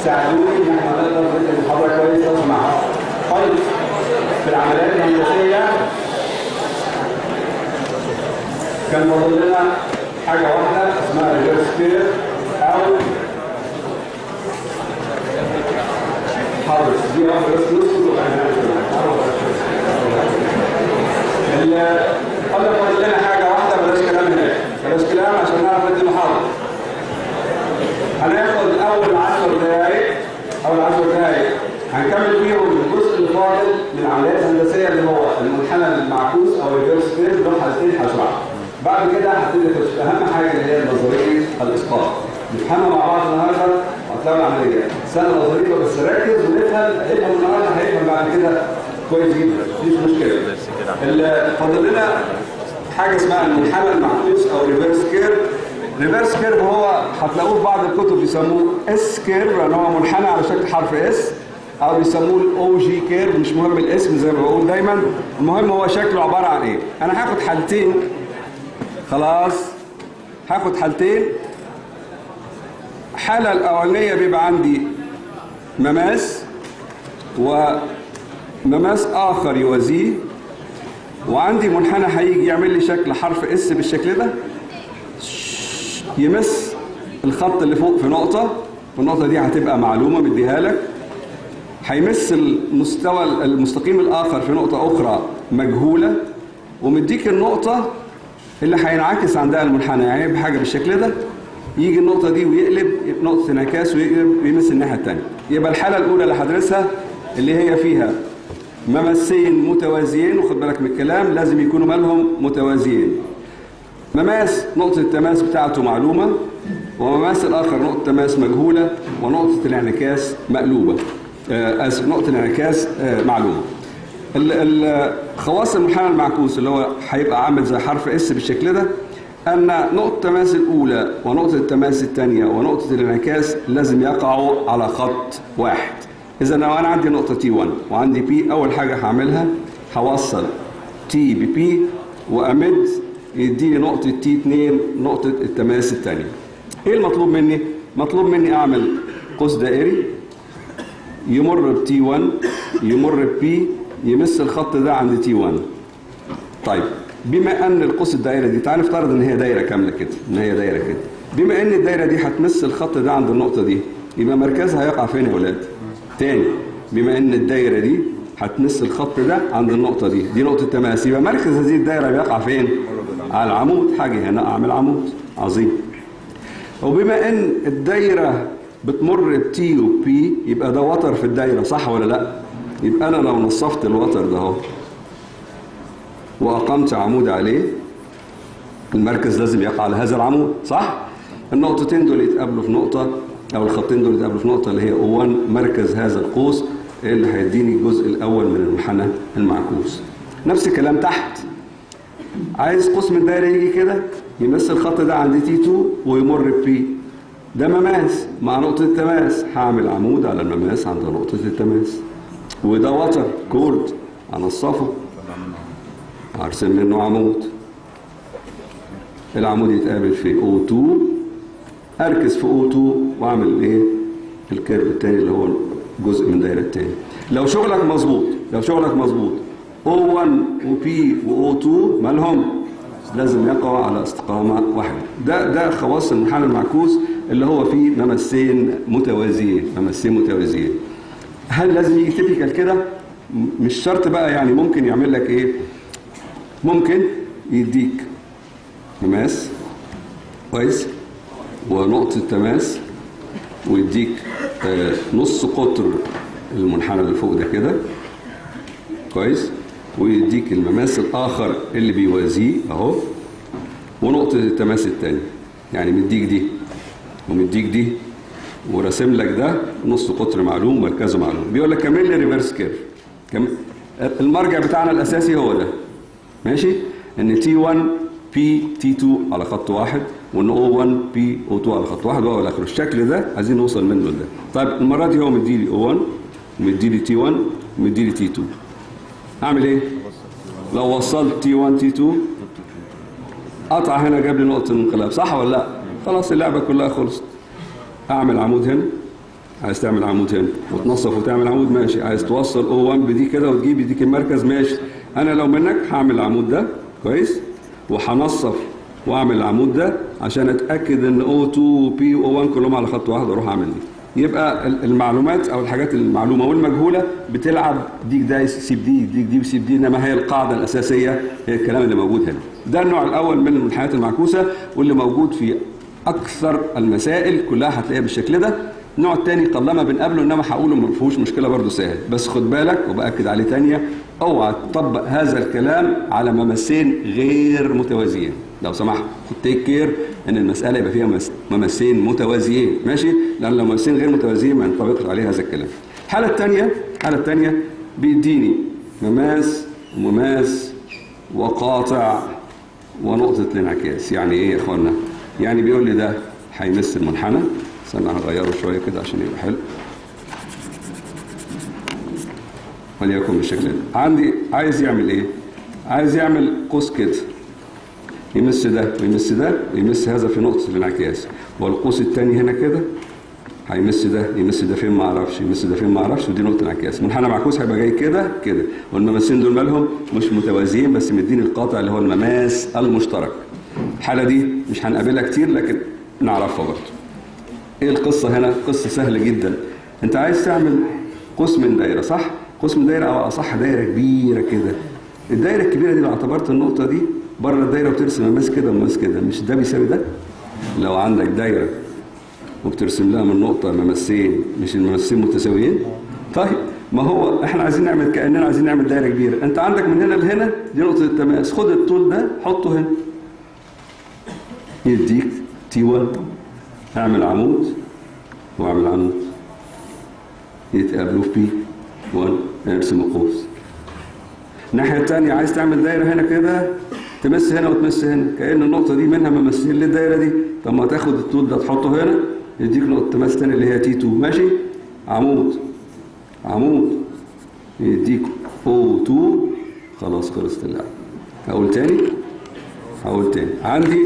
ساعدوني ان احنا نقدر ندي المحاضره كويس لو سمحت. طيب في العمليات الهندسيه كان فاضل لنا حاجه واحده اسمها ريفرس كير او حرس دي واحده بس نص ال- قبل ما فاضل لنا حاجه واحده بلاش كلام هناك بلاش كلام عشان نعرف ندي المحاضره هناخد اول 10 دقائق اول 10 دقائق هنكمل فيهم الجزء اللي فاضل من العمليات الهندسيه اللي هو المنحنى المعكوس او الريفرس كير دول حالتين هشرحهم بعد كده هبتدي اخش في اهم حاجه اللي هي نظريه الاسقاط نفهمها مع بعض النهارده وهتلاقوا العمليه سهله وظريفه بس ركز ونفهم هيفهم النهارده هيفهم بعد كده كويس جدا مفيش مشكله اللي فاضل لنا حاجه اسمها المنحنى المعكوس او ريفرس كير ريفرس كيرف هو هتلاقوه في بعض الكتب بيسموه اس كيرف لان هو منحنى على شكل حرف اس او بيسموه الاو جي كيرف مش مهم الاسم زي ما بقول دايما المهم هو شكله عباره عن ايه انا هاخد حالتين خلاص هاخد حالتين الحاله الاولانيه بيبقى عندي مماس ومماس اخر يوازيه وعندي منحنى هيجي يعمل لي شكل حرف اس بالشكل ده يمس الخط اللي فوق في نقطة والنقطة دي هتبقى معلومة مديها لك هيمس المستوى المستقيم الآخر في نقطة أخرى مجهولة ومديك النقطة اللي هينعكس عندها المنحنى يعني بحاجة بالشكل ده يجي النقطة دي ويقلب نقطة انعكاس ويقلب ويمس الناحية التانية يبقى الحالة الأولى اللي هدرسها اللي هي فيها ممسين متوازيين وخد بالك من الكلام لازم يكونوا مالهم متوازيين مماس نقطة التماس بتاعته معلومة ومماس الآخر نقطة تماس مجهولة ونقطة الانعكاس مقلوبة آه، آسف نقطة الانعكاس آه، معلومة ال- ال- خواص المنحنى المعكوس اللي هو هيبقى عامل زي حرف اس بالشكل ده أن نقطة التماس الأولى ونقطة التماس الثانية ونقطة الانعكاس لازم يقعوا على خط واحد إذا لو أنا عندي نقطة تي 1 وعندي بي أول حاجة هعملها هوصل تي ببي وأمد يديني نقطة تي 2 نقطة التماس الثانية. إيه المطلوب مني؟ مطلوب مني أعمل قوس دائري يمر بتي 1 يمر ببي يمس الخط ده عند تي 1. طيب بما ان القوس الدائره دي تعال نفترض ان هي دايره كامله كده ان هي دايره كده بما ان الدايره دي هتمس الخط ده عند النقطه دي يبقى مركزها هيقع فين يا ولاد تاني بما ان الدايره دي هتمس الخط ده عند النقطه دي دي نقطه تماس يبقى مركز هذه الدايره بيقع فين على العمود حاجه هنا اعمل عمود عظيم وبما ان الدايره بتمر بتي وبي يبقى ده وتر في الدايره صح ولا لا يبقى انا لو نصفت الوتر ده اهو وأقمت عمود عليه المركز لازم يقع على هذا العمود صح؟ النقطتين دول يتقابلوا في نقطة أو الخطين دول يتقابلوا في نقطة اللي هي O1 مركز هذا القوس اللي هيديني الجزء الأول من المنحنى المعكوس. نفس الكلام تحت. عايز قوس من الدايرة يجي كده يمس الخط ده عند تي 2 ويمر ببي. ده مماس مع نقطة التماس هعمل عمود على المماس عند نقطة التماس. وده وتر كورد هنصفه هرسم منه عمود العمود يتقابل في O2 اركز في O2 واعمل ايه الكيرف التاني اللي هو جزء من دايره التاني لو شغلك مظبوط لو شغلك مظبوط O1 وP وO2 مالهم لازم يقعوا على استقامه واحده ده ده خواص المنحنى المعكوس اللي هو فيه ممسين متوازيين ممسين متوازيين هل لازم يجي تيبيكال كده م- مش شرط بقى يعني ممكن يعمل لك ايه ممكن يديك مماس كويس ونقطة تماس ويديك آه، نص قطر المنحنى اللي فوق ده كده كويس ويديك المماس الآخر اللي بيوازيه أهو ونقطة التماس التاني يعني مديك دي ومديك دي وراسم لك ده نص قطر معلوم مركزه معلوم بيقول لك كمل لي ريفرس كيرف كم... المرجع بتاعنا الأساسي هو ده ماشي ان تي 1 بي تي 2 على خط واحد وان او 1 بي او 2 على خط واحد والى اخره الشكل ده عايزين نوصل منه لده طيب المره دي هو مديلي او 1 ومديلي تي 1 ومديلي تي 2 اعمل ايه لو وصلت تي 1 تي 2 قطع هنا جاب لي نقطه انقلاب صح ولا لا خلاص اللعبه كلها خلصت اعمل عمود هنا عايز تعمل عمود هنا وتنصف وتعمل عمود ماشي عايز توصل او 1 بدي كده وتجيب يديك المركز ماشي انا لو منك هعمل العمود ده كويس وهنصف واعمل العمود ده عشان اتاكد ان او 2 بي او 1 كلهم على خط واحد اروح اعمل دي يبقى ال- المعلومات او الحاجات المعلومه والمجهوله بتلعب ديك ده يسيب دي ديك دي ويسيب دي انما هي القاعده الاساسيه هي الكلام اللي موجود هنا ده النوع الاول من المنحنيات المعكوسه واللي موجود في اكثر المسائل كلها هتلاقيها بالشكل ده النوع الثاني قلما بنقابله انما هقوله ما فيهوش مشكله برضه سهل بس خد بالك وباكد عليه ثانيه اوعى تطبق هذا الكلام على ممسين غير متوازيين لو سمحت خد تيك كير ان المساله يبقى فيها مس- ممسين متوازيين ماشي لان لو ممسين غير متوازيين ما ينطبقش عليه هذا الكلام الحاله الثانيه الحاله الثانيه بيديني مماس ومماس وقاطع ونقطة الانعكاس يعني ايه يا اخوانا يعني بيقول لي ده هيمس المنحنى استنى هغيره شوية كده عشان يبقى حلو وليكن بالشكل ده عندي عايز يعمل ايه عايز يعمل قوس كده يمس ده ويمس ده ويمس هذا في نقطة الانعكاس والقوس الثاني هنا كده هيمس ده يمس ده فين ما اعرفش يمس ده فين ما اعرفش ودي نقطه انعكاس منحنى معكوس هيبقى جاي كده كده والمماسين دول مالهم مش متوازيين بس مديني القاطع اللي هو المماس المشترك الحاله دي مش هنقابلها كتير لكن نعرفها برضه ايه القصه هنا قصه سهله جدا انت عايز تعمل قوس من دايره صح قوس من دايره او اصح دايره كبيره كده الدايره الكبيره دي لو اعتبرت النقطه دي بره الدايره وترسم مماس كده ومماس كده مش ده بيساوي ده لو عندك دايره وبترسم لها من نقطة ممسين مش الممسين متساويين طيب ما هو احنا عايزين نعمل كأننا عايزين نعمل دايرة كبيرة انت عندك من هنا لهنا دي نقطة التماس خد الطول ده حطه هنا يديك تي 1 اعمل عمود واعمل عمود يتقابلوا في بي 1 ارسم قوس الناحية التانية عايز تعمل دايرة هنا كده تمس هنا وتمس هنا كأن النقطة دي منها ممثلين للدايرة دي طب ما تاخد الطول ده تحطه هنا يديك نقطة تماس تانية اللي هي تي 2 ماشي عمود عمود يديك او 2 خلاص خلصت اللعبة هقول تاني هقول تاني عندي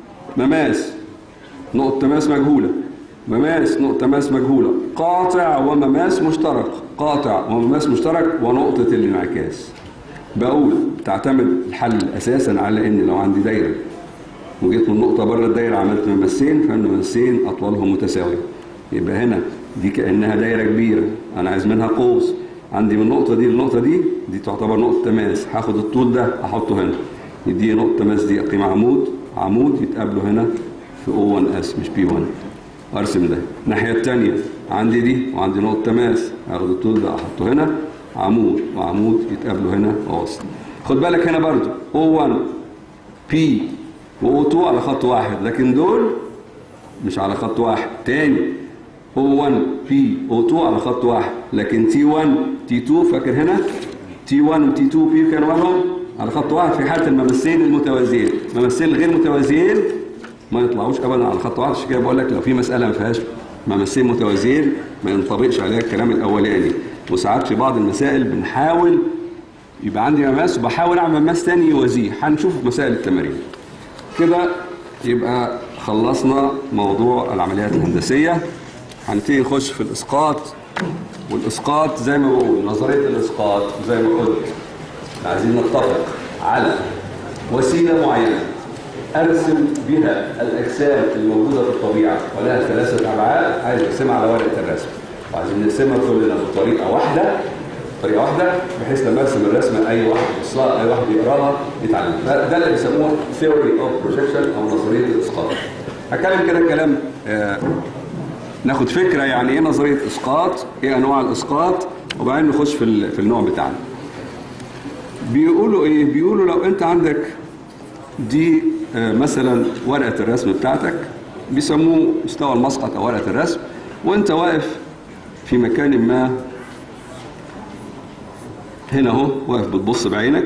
مماس نقطة تماس مجهولة مماس نقطة تماس مجهولة قاطع ومماس مشترك قاطع ومماس مشترك ونقطة الانعكاس بقول تعتمد الحل اساسا على ان لو عندي دايره وجيت من نقطه بره الدايره عملت ممسين فالممسين اطوالهم متساويه يبقى هنا دي كانها دايره كبيره انا عايز منها قوس عندي من النقطه دي للنقطه دي دي تعتبر نقطه تماس هاخد الطول ده احطه هنا يدي نقطه تماس دي اقيم عمود عمود يتقابلوا هنا في او 1 اس مش بي 1 ارسم ده الناحيه الثانيه عندي دي وعندي نقطه تماس هاخد الطول ده احطه هنا عمود وعمود يتقابلوا هنا ووسط خد بالك هنا برضو O1 P و O2 على خط واحد لكن دول مش على خط واحد تاني O1 P O2 على خط واحد لكن T1 T2 فاكر هنا T1 و T2 P كانوا معهم على خط واحد في حالة الممثلين المتوازيين الممثلين الغير متوازيين ما يطلعوش ابدا على خط واحد عشان كده بقول لك لو في مسألة ما فيهاش ممثلين متوازيين ما ينطبقش عليها الكلام الاولاني وساعات في بعض المسائل بنحاول يبقى عندي مماس وبحاول اعمل مماس تاني يوازيه هنشوف في مسائل التمارين كده يبقى خلصنا موضوع العمليات الهندسية هنبتدي نخش في الإسقاط والإسقاط زي ما بقول نظرية الإسقاط زي ما قلت عايزين نتفق على وسيلة معينة أرسم بها الأجسام الموجودة في الطبيعة ولها ثلاثة أبعاد عايز أرسمها على ورقة الرسم وعايزين نرسمها كلنا بطريقة واحدة طريقة واحدة بحيث لما ارسم الرسمة أي واحد يبصها أي واحد يقراها يتعلم ده اللي بيسموه theory of projection أو نظرية الإسقاط هتكلم كده كلام آه ناخد فكرة يعني إيه نظرية إسقاط إيه أنواع الإسقاط وبعدين نخش في, ال- في النوع بتاعنا بيقولوا إيه بيقولوا لو أنت عندك دي آه مثلا ورقة الرسم بتاعتك بيسموه مستوى المسقط أو ورقة الرسم وأنت واقف في مكان ما هنا اهو واقف بتبص بعينك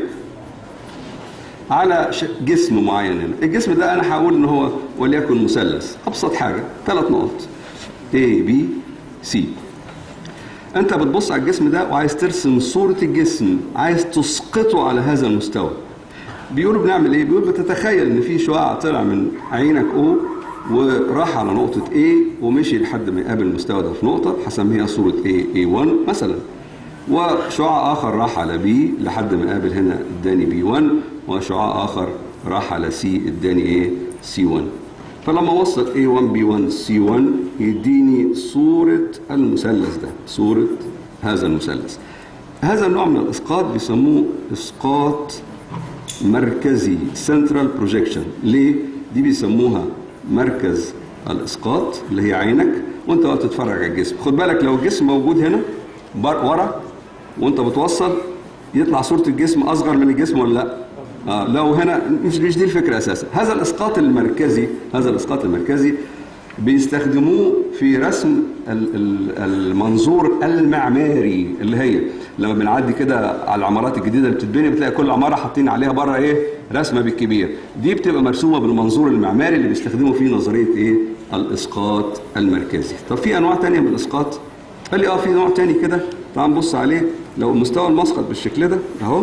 على ش- جسم معين هنا الجسم ده انا هقول ان هو وليكن مثلث ابسط حاجه ثلاث نقط A B C انت بتبص على الجسم ده وعايز ترسم صوره الجسم عايز تسقطه على هذا المستوى بيقولوا بنعمل ايه بيقول بتتخيل ان في شعاع طلع من عينك او وراح على نقطة A ومشي لحد ما يقابل المستوى ده في نقطة هسميها صورة A A1 مثلا وشعاع آخر راح على B لحد ما قابل هنا اداني B1 وشعاع آخر راح على C اداني ايه C1 فلما وصل A1 B1 C1 يديني صورة المثلث ده صورة هذا المثلث هذا النوع من الإسقاط بيسموه إسقاط مركزي سنترال بروجيكشن ليه؟ دي بيسموها مركز الإسقاط اللي هي عينك وانت وقت تتفرج على الجسم خد بالك لو الجسم موجود هنا بر- ورا وانت بتوصل يطلع صورة الجسم أصغر من الجسم ولا لا؟ آه لو هنا مش مش دي الفكرة أساسا هذا الإسقاط المركزي هذا الإسقاط المركزي بيستخدموه في رسم ال- ال- المنظور المعماري اللي هي لما بنعدي كده على العمارات الجديده اللي بتتبني بتلاقي كل عماره حاطين عليها بره ايه رسمه بالكبير دي بتبقى مرسومه بالمنظور المعماري اللي بيستخدموا فيه نظريه ايه الاسقاط المركزي طب في انواع تانية من الاسقاط قال لي اه في نوع تاني كده تعال نبص عليه لو مستوى المسقط بالشكل ده اهو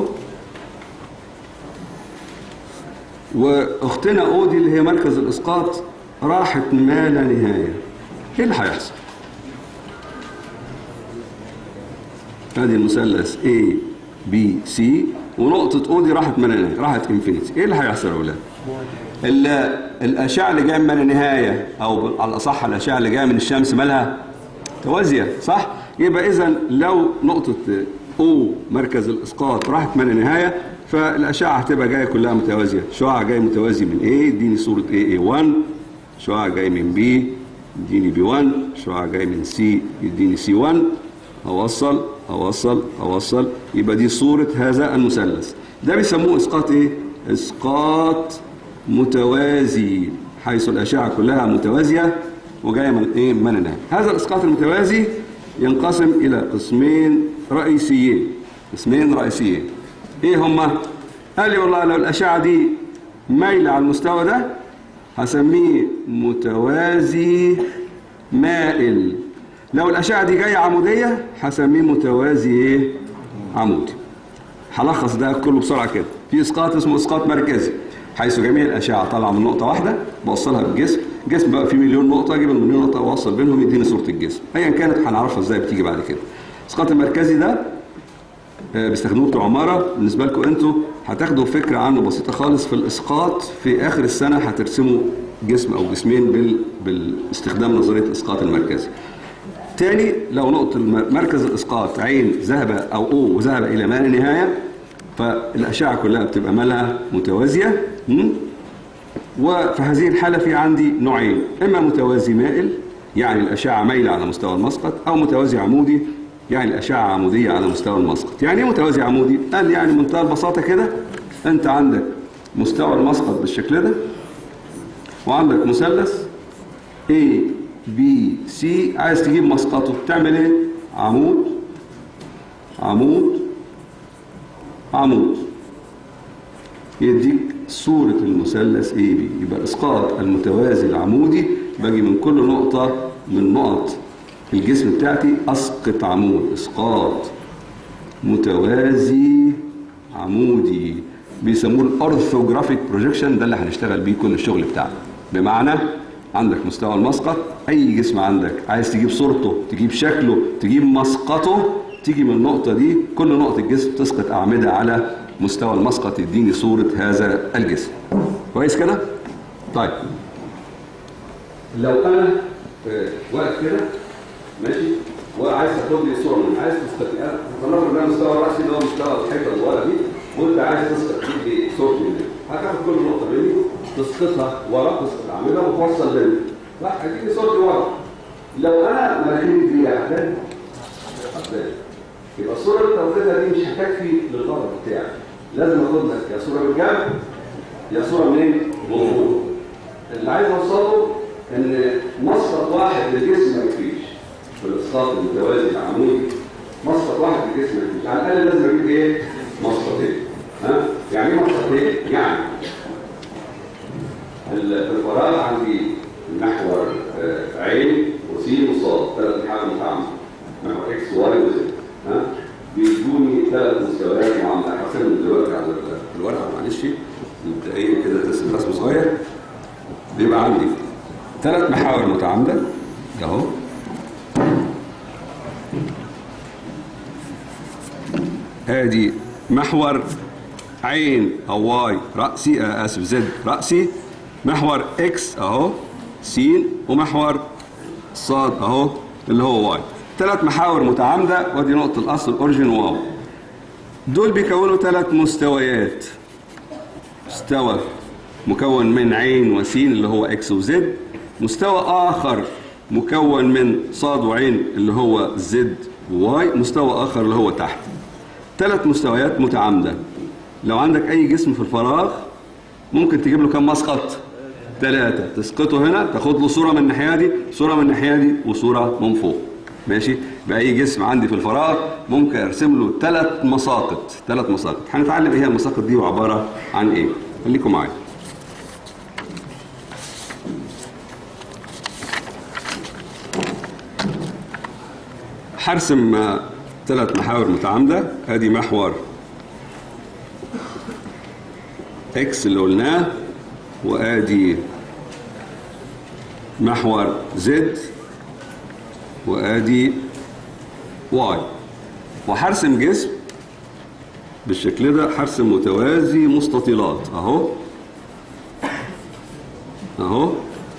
واختنا اودي اللي هي مركز الاسقاط راحت ما لا نهايه ايه اللي هيحصل ادي المثلث A B C ونقطة O دي راحت ما لا نهاية راحت انفينيتي ايه اللي هيحصل يا ولاد؟ ال- الأشعة اللي جاية من ما لا نهاية أو على الأصح الأشعة اللي جاية من الشمس مالها توازية صح؟ يبقى إذا لو نقطة O مركز الإسقاط راحت ما لا نهاية فالأشعة هتبقى جاية كلها متوازية شعاع جاي متوازي من A يديني صورة A A1 شعاع جاي من B يديني B1 شعاع جاي من C يديني C1 اوصل اوصل اوصل يبقى دي صورة هذا المثلث ده بيسموه اسقاط ايه اسقاط متوازي حيث الاشعة كلها متوازية وجاية من ايه من النهاية هذا الاسقاط المتوازي ينقسم الى قسمين رئيسيين قسمين رئيسيين ايه هما قال لي والله لو الاشعة دي مايلة على المستوى ده هسميه متوازي مائل لو الأشعة دي جاية عمودية هسميه متوازي إيه؟ عمودي. هلخص ده كله بسرعة كده. في إسقاط اسمه إسقاط مركزي حيث جميع الأشعة طالعة من نقطة واحدة بوصلها بالجسم، الجسم بقى فيه مليون نقطة أجيب المليون نقطة وأوصل بينهم يديني صورة الجسم. أيا كانت هنعرفها إزاي بتيجي بعد كده. الإسقاط المركزي ده آه، بيستخدموه بتوع عمارة بالنسبة لكم أنتوا هتاخدوا فكرة عنه بسيطة خالص في الإسقاط في آخر السنة هترسموا جسم أو جسمين بال... باستخدام نظرية الإسقاط المركزي. تاني لو نقطة الم- مركز الإسقاط عين ذهب أو أو وذهب إلى ما لا نهاية فالأشعة كلها بتبقى مالها متوازية م? وفي هذه الحالة في عندي نوعين إما متوازي مائل يعني الأشعة مايلة على مستوى المسقط أو متوازي عمودي يعني الأشعة عمودية على مستوى المسقط يعني إيه متوازي عمودي؟ قال يعني منتهى البساطة كده أنت عندك مستوى المسقط بالشكل ده وعندك مثلث A B C عايز تجيب مسقطه تعمل ايه؟ عمود عمود عمود يديك صورة المثلث A B يبقى إسقاط المتوازي العمودي باجي من كل نقطة من نقط الجسم بتاعتي أسقط عمود إسقاط متوازي عمودي بيسموه الأرثوجرافيك بروجيكشن ده اللي هنشتغل بيه كل الشغل بتاعنا بمعنى عندك مستوى المسقط اي جسم عندك عايز تجيب صورته تجيب شكله تجيب مسقطه تيجي من النقطة دي كل نقطة جسم تسقط أعمدة على مستوى المسقط يديني صورة هذا الجسم كويس كده؟ طيب لو أنا في وقت كده ماشي وعايز تاخد لي صورة من عايز تستقبل فلنفرض ده مستوى رأسي اللي هو مستوى الحيطة اللي ورا دي وأنت عايز تسقط لي صورتي من هنا هتاخد كل نقطة مني تسقطها ورا تسقط أعمدة وتوصل بينهم راح هتيجي صورتي ورا لو أنا مراكبي دي أحداث يبقى الصورة اللي توقيتها دي مش هتكفي للغرض بتاعك لازم اخد لك يا صورة بالجنب يا صورة منين؟ من فوق اللي عايز اوصله ان مسقط واحد للجسم ما يكفيش في الاسقاط المتوازي العمودي مسقط واحد للجسم ما يكفيش على الاقل لازم اجيب ايه؟ مسقطين ها؟ يعني ايه مسقطين؟ يعني الفراغ عندي محور آه، عين وسين وصاد ثلاث حاجات متعامله محور اكس واي وزد ها بيدوني ثلاث مستويات معامله هرسمهم دلوقتي على الورقه معلش مبدئيا كده رسم رسم صغير بيبقى عندي متعامده اهو ادي محور عين او واي راسي آه اسف زد راسي محور اكس اهو س ومحور صاد اهو اللي هو واي ثلاث محاور متعامده وادي نقطه الاصل اوريجين واو دول بيكونوا ثلاث مستويات مستوى مكون من عين وسين اللي هو اكس وزد مستوى اخر مكون من صاد وعين اللي هو زد وواي مستوى اخر اللي هو تحت ثلاث مستويات متعامده لو عندك اي جسم في الفراغ ممكن تجيب له كم مسقط ثلاثة تسقطه هنا تاخد له صورة من الناحية دي صورة من الناحية دي وصورة من فوق ماشي بأي جسم عندي في الفراغ ممكن ارسم له ثلاث مساقط ثلاث مساقط هنتعلم ايه هي المساقط دي وعبارة عن ايه خليكم معايا هرسم ثلاث محاور متعامدة ادي محور اكس اللي قلناه وادي محور زد وادي واي وهرسم جسم بالشكل ده هرسم متوازي مستطيلات اهو اهو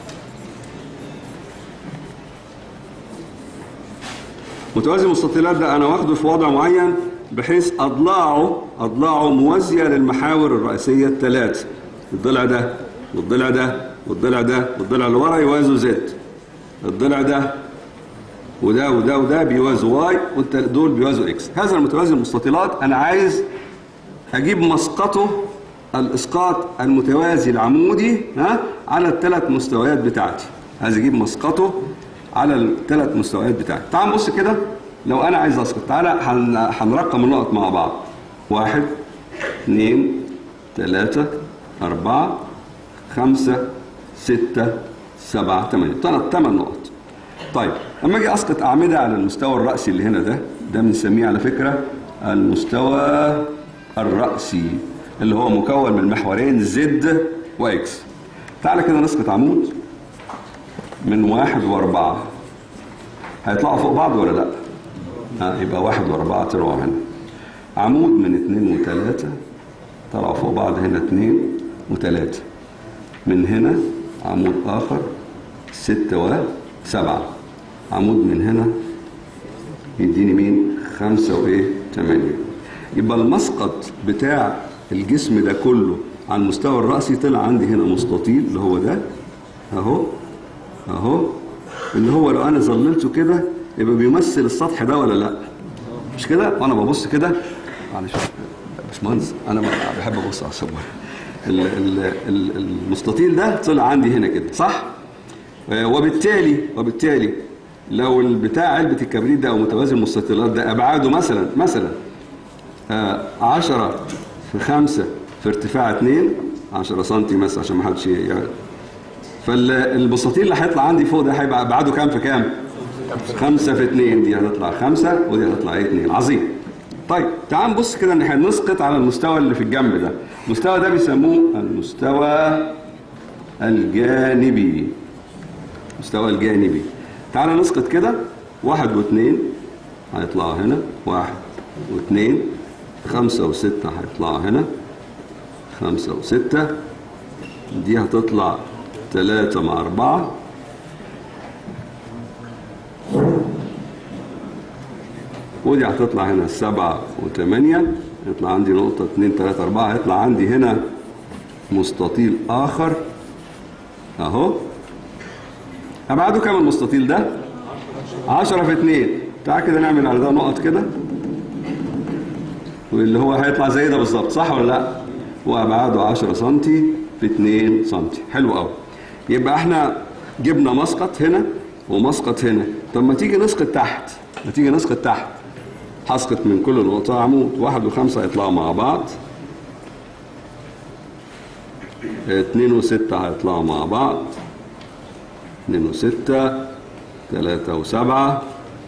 متوازي المستطيلات ده انا واخده في وضع معين بحيث اضلاعه اضلاعه موازيه للمحاور الرئيسيه الثلاث الضلع ده والضلع ده والضلع ده والضلع اللي ورا يوازوا زد الضلع ده وده وده وده بيوازوا واي دول بيوازوا اكس هذا المتوازي المستطيلات انا عايز اجيب مسقطه الاسقاط المتوازي العمودي ها على الثلاث مستويات بتاعتي عايز اجيب مسقطه على الثلاث مستويات بتاعتي تعال نبص كده لو انا عايز اسقط تعالى هنرقم النقط مع بعض واحد اثنين ثلاثة أربعة خمسة ستة سبعة ثمانية ثلاث ثمان نقط طيب لما اجي اسقط اعمده على المستوى الراسي اللي هنا ده ده بنسميه على فكره المستوى الراسي اللي هو مكون من محورين زد واكس تعالى كده نسقط عمود من واحد واربعه هيطلعوا فوق بعض ولا لا؟ ها يبقى واحد واربعه طلعوا هنا عمود من اثنين وثلاثه طلعوا فوق بعض هنا اثنين وثلاثه من هنا عمود اخر ستة وسبعة عمود من هنا يديني مين خمسة وايه تمانية يبقى المسقط بتاع الجسم ده كله على المستوى الرأسي طلع عندي هنا مستطيل اللي هو ده اهو اهو اللي هو لو انا ظللته كده يبقى بيمثل السطح ده ولا لا مش كده وانا ببص كده معلش باشمهندس انا بحب ابص على الصور المستطيل ده طلع عندي هنا كده صح وبالتالي وبالتالي لو البتاع علبة الكبريت ده أو متوازي المستطيلات ده أبعاده مثلا مثلا 10 في 5 في ارتفاع 2 10 سم مثلا عشان ما حدش يعني فالمستطيل اللي هيطلع عندي فوق ده هيبقى أبعاده كام في كام؟ 5 في 2 دي هتطلع 5 ودي هتطلع 2 عظيم طيب تعال نبص كده ان احنا نسقط على المستوى اللي في الجنب ده المستوى ده بيسموه المستوى الجانبي المستوى الجانبي تعال نسقط كده واحد واثنين هيطلعوا هنا واحد واثنين خمسة وستة هيطلعوا هنا خمسة وستة دي هتطلع ثلاثة مع أربعة ودي هتطلع هنا سبعة وثمانية يطلع عندي نقطة اتنين تلاتة أربعة هيطلع عندي هنا مستطيل آخر أهو أبعاده كام المستطيل ده؟ 10 في 2 تعال كده نعمل على ده نقط كده واللي هو هيطلع زي ده بالظبط صح ولا لا؟ وأبعاده 10 سم في 2 سم حلو قوي يبقى احنا جبنا مسقط هنا ومسقط هنا طب ما تيجي نسقط تحت ما تيجي نسقط تحت هسقط من كل نقطة عمود واحد وخمسة هيطلعوا مع بعض اتنين وستة هيطلعوا مع بعض اتنين وستة تلاتة وسبعة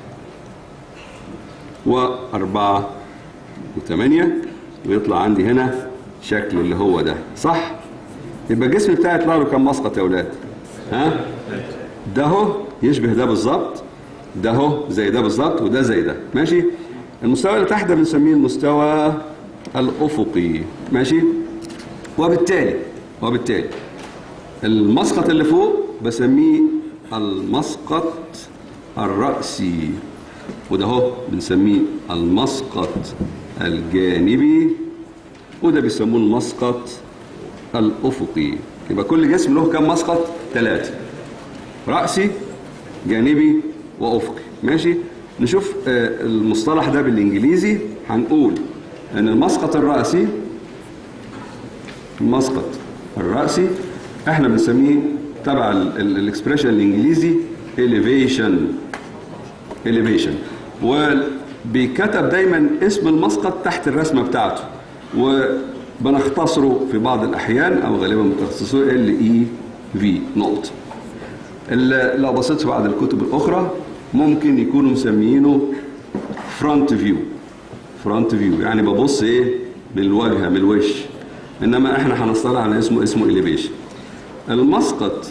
وأربعة وثمانية ويطلع عندي هنا شكل اللي هو ده صح؟ يبقى الجسم بتاعي يطلع له كم مسقط يا أولاد؟ ها؟ ده هو يشبه ده بالظبط ده هو زي ده بالظبط وده زي ده ماشي المستوى اللي تحت ده بنسميه المستوى الافقي ماشي وبالتالي وبالتالي المسقط اللي فوق بسميه المسقط الرأسي وده هو بنسميه المسقط الجانبي وده بيسموه المسقط الأفقي يبقى كل جسم له كم مسقط؟ ثلاثة رأسي جانبي وأفقي ماشي نشوف آه، المصطلح ده بالإنجليزي هنقول إن المسقط الرأسي المسقط الرأسي احنا بنسميه تبع الاكسبريشن الانجليزي elevation elevation وبيكتب دايما اسم المسقط تحت الرسمه بتاعته وبنختصره في بعض الاحيان او غالبا بتخصصه ال اي في نقطه ال- لو بصيت في بعض الكتب الاخرى ممكن يكونوا مسميينه فرونت فيو فرونت فيو يعني ببص ايه بالواجهه من الوش انما احنا هنصطلح على اسمه اسمه elevation المسقط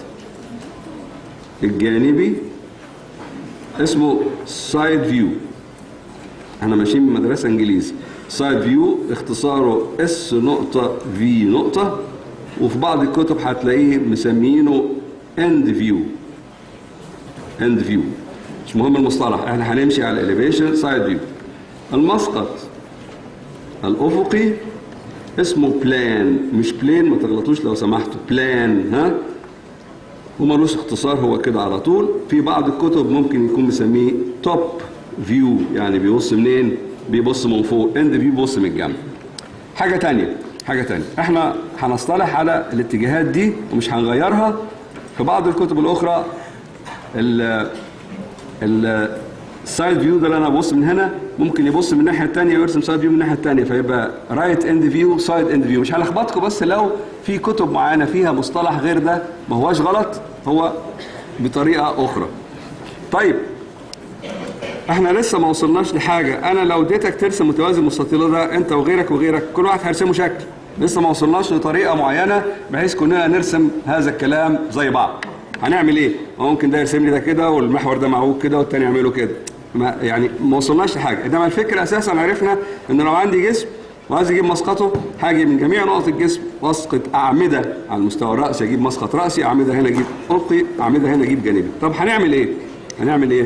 الجانبي اسمه سايد فيو احنا ماشيين من مدرسه انجليزي سايد فيو اختصاره اس نقطه في نقطه وفي بعض الكتب هتلاقيه مسمينه اند فيو اند فيو مش مهم المصطلح احنا هنمشي على الاليفيشن سايد فيو المسقط الافقي اسمه بلان مش بلين ما تغلطوش لو سمحتوا بلان ها ومالوش اختصار هو كده على طول في بعض الكتب ممكن يكون مسميه توب فيو يعني بيبص منين بيبص من فوق اند فيو بيبص من الجنب حاجه تانية حاجه تانية احنا هنصطلح على الاتجاهات دي ومش هنغيرها في بعض الكتب الاخرى ال ال السايد فيو ده اللي انا ابص من هنا ممكن يبص من الناحيه الثانيه ويرسم سايد فيو من الناحيه الثانيه فيبقى رايت اند فيو سايد اند فيو مش هلخبطكم بس لو في كتب معينه فيها مصطلح غير ده ما هواش غلط هو بطريقه اخرى طيب احنا لسه ما وصلناش لحاجه انا لو اديتك ترسم متوازي مستطيل ده انت وغيرك وغيرك كل واحد هيرسمه شكل لسه ما وصلناش لطريقه معينه بحيث كلنا نرسم هذا الكلام زي بعض هنعمل ايه ممكن ده يرسم لي ده كده والمحور ده معوج كده والتاني يعمله كده ما يعني ما وصلناش لحاجه انما الفكره اساسا عرفنا ان لو عندي جسم وعايز اجيب مسقطه هاجي من جميع نقط الجسم واسقط اعمده على المستوى الراسي اجيب مسقط راسي اعمده هنا اجيب افقي اعمده هنا اجيب جانبي طب هنعمل ايه هنعمل ايه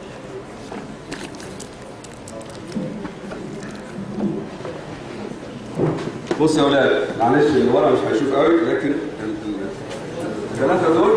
بص يا اولاد معلش اللي ورا مش هيشوف قوي لكن ال- ال- الثلاثه دول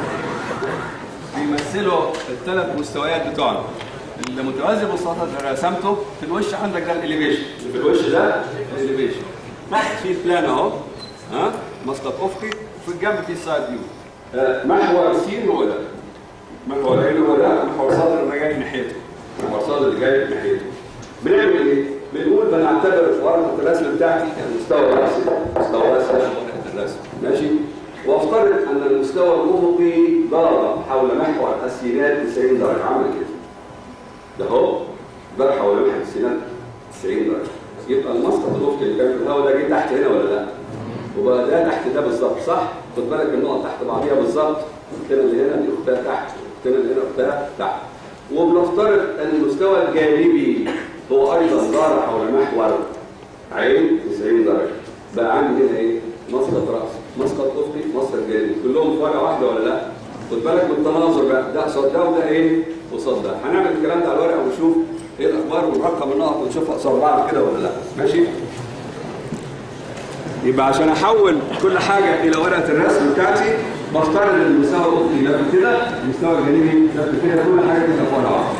بيمثلوا الثلاث مستويات بتوعنا المتوازي المستطيل اللي رسمته في الوش عندك ده الاليفيشن في الوش ده الاليفيشن تحت في بلان اهو ها مسقط افقي وفي الجنب في سايد فيو آه، محور سين هو ده محور عين هو ده محور صدر اللي جاي ناحيته محور صدر اللي جاي ناحيته بنعمل ايه؟ بنقول بنعتبر ورقه الرسم بتاعتي المستوى الراسي مستوى راسي ده ورقه الرسم ماشي وافترض ان المستوى الافقي دار حول محور السينات 90 درجه عمل كده ده اهو دار حول محور السينات 90 درجه يبقى المسقط الافقي اللي كان في الهواء ده جه تحت هنا ولا لا؟ وبقى ده تحت ده بالظبط صح؟ خد بالك النقط تحت بعضيها بالظبط الكلمه اللي هنا دي اختها تحت الكلمه اللي هنا اختها تحت وبنفترض ان المستوى الجانبي هو ايضا دار حول محور عين 90 درجه بقى عندي هنا ايه؟ مسقط راس مسقط افقي مسقط جانبي كلهم في ورقه واحده ولا لا؟ خد بالك من التناظر بقى ده قصاد ده وده ايه؟ قصاد ده هنعمل الكلام ده على الورقه ونشوف ايه الاخبار ونرقم النقط ونشوفها قصاد بعض كده ولا لا ماشي؟ يبقى عشان احول كل حاجه الى ورقه الرسم بتاعتي بفترض ان المستوى الافقي ده كده المستوى الجانبي ده كده كل حاجه كده في ورقه واحده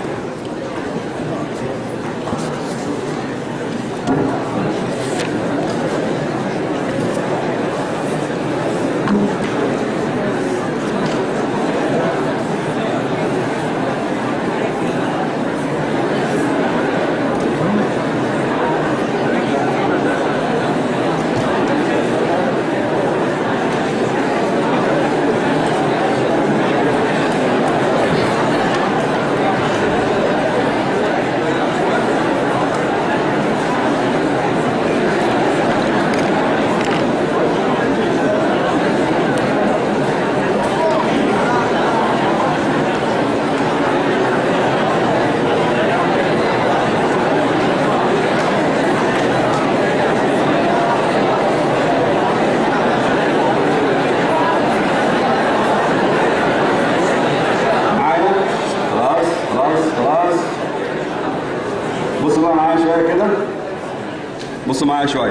شويه كده بصوا معايا شويه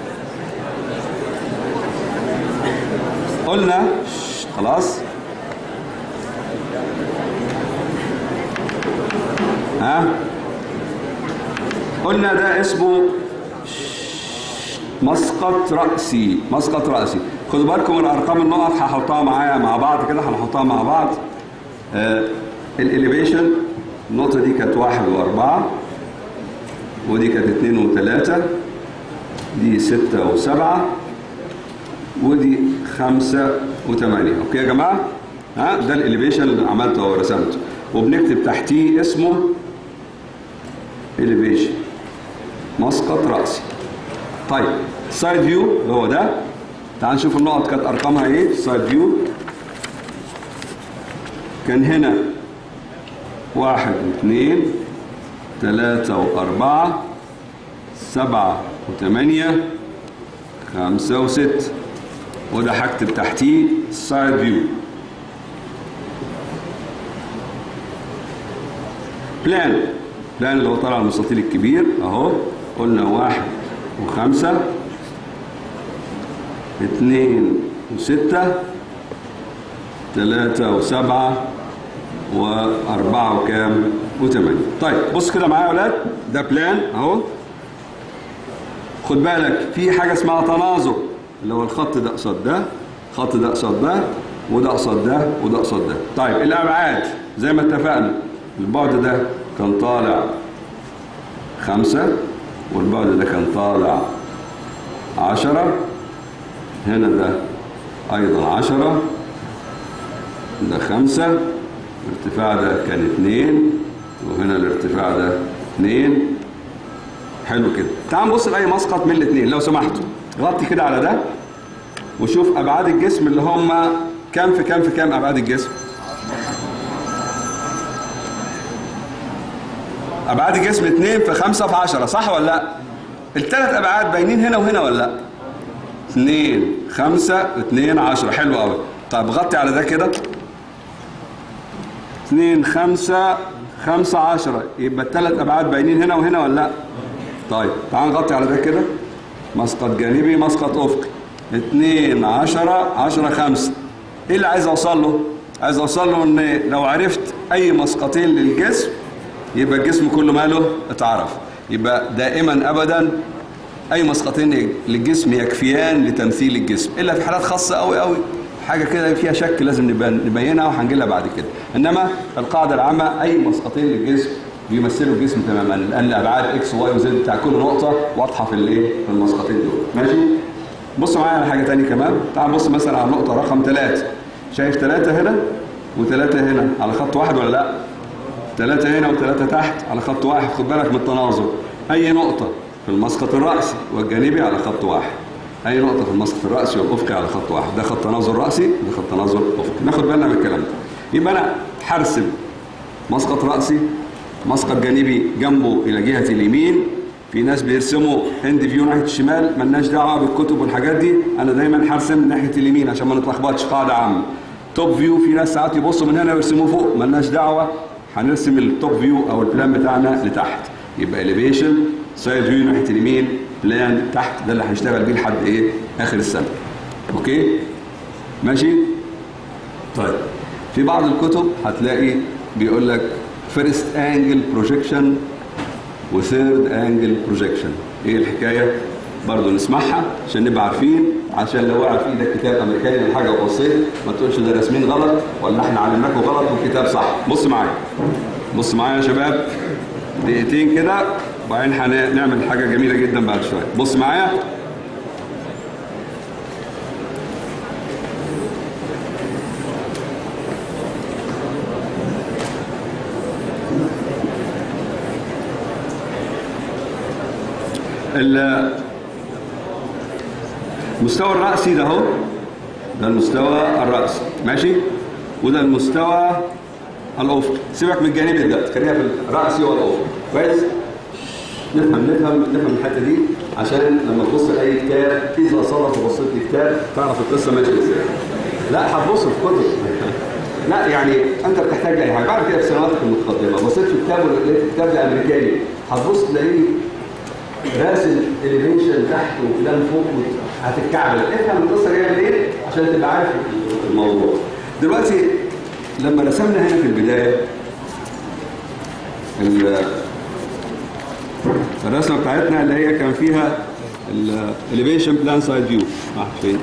قلنا شش، خلاص ها قلنا ده اسمه مسقط رأسي مسقط رأسي خدوا بالكم من أرقام النقط هحطها معايا مع بعض كده هنحطها مع بعض آه الإليفيشن النقطة دي كانت واحد وأربعة ودي كانت اتنين وتلاتة دي ستة وسبعة ودي خمسة وثمانية أوكي يا جماعة ها ده الإليفيشن اللي عملته ورسمته وبنكتب تحتيه اسمه إليفيشن مسقط رأسي طيب سايد فيو اللي هو ده تعال نشوف النقط كانت ارقامها ايه سايد فيو كان هنا واحد واثنين ثلاثة وأربعة سبعة وثمانية خمسة وستة وده هكتب تحتيه سايد فيو بلان بلان اللي هو طالع المستطيل الكبير اهو قلنا واحد وخمسة اثنين وستة ثلاثة وسبعة وأربعة وكام وثمانية طيب بص كده معايا يا ولاد ده بلان أهو خد بالك في حاجة اسمها تناظر اللي هو الخط ده قصاد ده الخط ده قصاد ده وده قصاد ده وده قصاد ده طيب الأبعاد زي ما اتفقنا البعد ده كان طالع خمسة والبعد ده كان طالع عشرة هنا ده أيضا عشرة ده خمسة الارتفاع ده كان اتنين وهنا الارتفاع ده اتنين حلو كده تعال نبص لأي مسقط من الاتنين لو سمحتوا غطي كده على ده وشوف أبعاد الجسم اللي هم كام في كام في كام أبعاد الجسم ابعاد الجسم 2 في 5 في 10 صح ولا لا الثلاث ابعاد باينين هنا وهنا ولا لا 2 5 2 10 حلو قوي طيب غطي على ده كده 2 5 5 10 يبقى الثلاث ابعاد باينين هنا وهنا ولا لا طيب تعال نغطي على ده كده مسقط جانبي مسقط افقي 2 10 10 5 ايه اللي عايز اوصل له عايز اوصل له ان لو عرفت اي مسقطين للجسم يبقى الجسم كله ماله اتعرف يبقى دائما ابدا اي مسقطين للجسم يكفيان لتمثيل الجسم الا في حالات خاصه قوي قوي حاجه كده فيها شك لازم نبينها وهنجي لها بعد كده انما القاعده العامه اي مسقطين للجسم بيمثلوا الجسم تماما لان الابعاد اكس واي وزد بتاع كل نقطه واضحه في الايه في المسقطين دول ماشي بص معايا على حاجه ثانيه كمان تعال بص مثلا على النقطه رقم ثلاثة شايف ثلاثة هنا وثلاثة هنا على خط واحد ولا لا ثلاثة هنا وثلاثة تحت على خط واحد خد بالك من التناظر أي نقطة في المسقط الرأسي والجانبي على خط واحد أي نقطة في المسقط الرأسي والأفقي على خط واحد ده خط تناظر رأسي ده خط تناظر أفقي ناخد بالنا من الكلام ده يبقى أنا هرسم مسقط رأسي مسقط جانبي جنبه إلى جهة اليمين في ناس بيرسموا هند فيو ناحية الشمال ملناش دعوة بالكتب والحاجات دي أنا دايما هرسم ناحية اليمين عشان ما نتلخبطش قاعدة عامة توب فيو في ناس ساعات يبصوا من هنا ويرسموه فوق ملناش دعوة هنرسم التوب فيو او البلان بتاعنا لتحت يبقى اليفيشن سايد فيو ناحيه اليمين بلان تحت ده اللي هنشتغل بيه لحد ايه اخر السنه اوكي ماشي طيب في بعض الكتب هتلاقي بيقول لك فيرست انجل بروجيكشن وثيرد انجل بروجيكشن ايه الحكايه برضه نسمعها عشان نبقى عارفين عشان لو وقع في ايدك كتاب امريكاني ولا حاجه وبصيت ما تقولش ده راسمين غلط ولا احنا علمناكم غلط والكتاب صح بص معايا بص معايا يا شباب دقيقتين كده وبعدين هنعمل حاجه جميله جدا بعد شويه بص معايا المستوى الرأسي ده اهو ده المستوى الرأسي ماشي وده المستوى الأفقي سيبك من الجانبي ده خلينا في الرأسي والأفقي كويس نفهم نفهم نفهم الحته دي عشان لما تبص لاي كتاب اذا صدف وبصيت لكتاب تعرف القصه ماشيه ازاي لا هتبص في كتب لا يعني انت بتحتاج لاي حاجه بعد كده في سنواتك المتقدمه بصيت في كتاب ولقيت كتاب امريكاني هتبص تلاقيه راسم اليفيشن تحت وبلان فوق هتتكعبل افهم القصه جايه منين عشان تبقى عارف الموضوع دلوقتي لما رسمنا هنا في البدايه ال- الرسمه بتاعتنا اللي هي كان فيها الاليفيشن بلان سايد فيو فين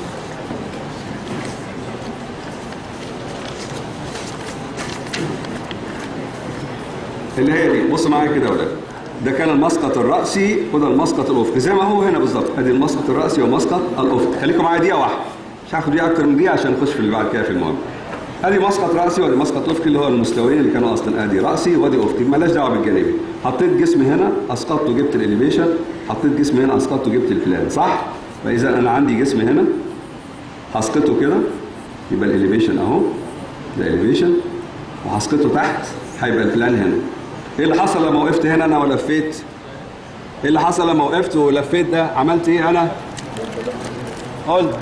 اللي هي دي بص معايا كده يا ولاد ده كان المسقط الرأسي وده المسقط الأفقي زي ما هو هنا بالظبط ادي المسقط الرأسي ومسقط الأفقي خليكم معايا دقيقة واحدة مش هاخد دقيقة أكتر من دقيقة عشان نخش في اللي بعد كده في المهم ادي مسقط رأسي وادي مسقط أفقي اللي هو المستويين اللي كانوا أصلا ادي رأسي وادي أفقي مالهاش دعوة بالجانبي حطيت جسم هنا أسقطته جبت الإليفيشن حطيت جسم هنا أسقطته جبت البلان صح؟ فإذا أنا عندي جسم هنا هسقطه كده يبقى الإليفيشن أهو ده إليفيشن وهسقطه تحت هيبقى البلان هنا ايه اللي حصل لما وقفت هنا انا ولفيت ايه اللي حصل لما وقفت ولفيت ده عملت ايه انا قلت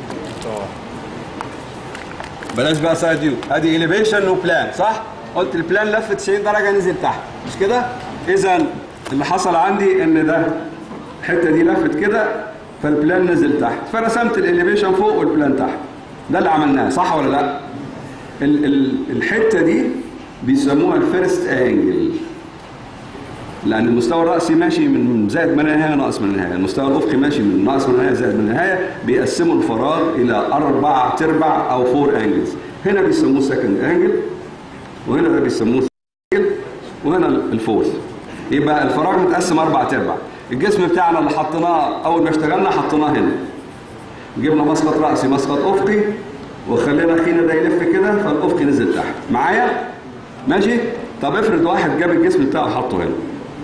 بلاش بقى سايد فيو ادي اليفيشن وبلان صح قلت البلان لف 90 درجه نزل تحت مش كده اذا اللي حصل عندي ان ده الحته دي لفت كده فالبلان نزل تحت فرسمت الاليفيشن فوق والبلان تحت ده اللي عملناه صح ولا لا ال ال الحته دي بيسموها الفيرست انجل لان المستوى الراسي ماشي من زائد من النهايه ناقص من النهايه المستوى الافقي ماشي من ناقص من النهايه زائد من النهايه بيقسموا الفراغ الى اربع تربع او فور انجلز هنا بيسموه سكند انجل وهنا ده بيسموه انجل وهنا الفورث يبقى الفراغ متقسم اربع تربع الجسم بتاعنا اللي حطيناه اول ما اشتغلنا حطيناه هنا جبنا مسقط راسي مسقط افقي وخلينا اخينا ده يلف كده فالافقي نزل تحت معايا ماشي طب افرض واحد جاب الجسم بتاعه حطه هنا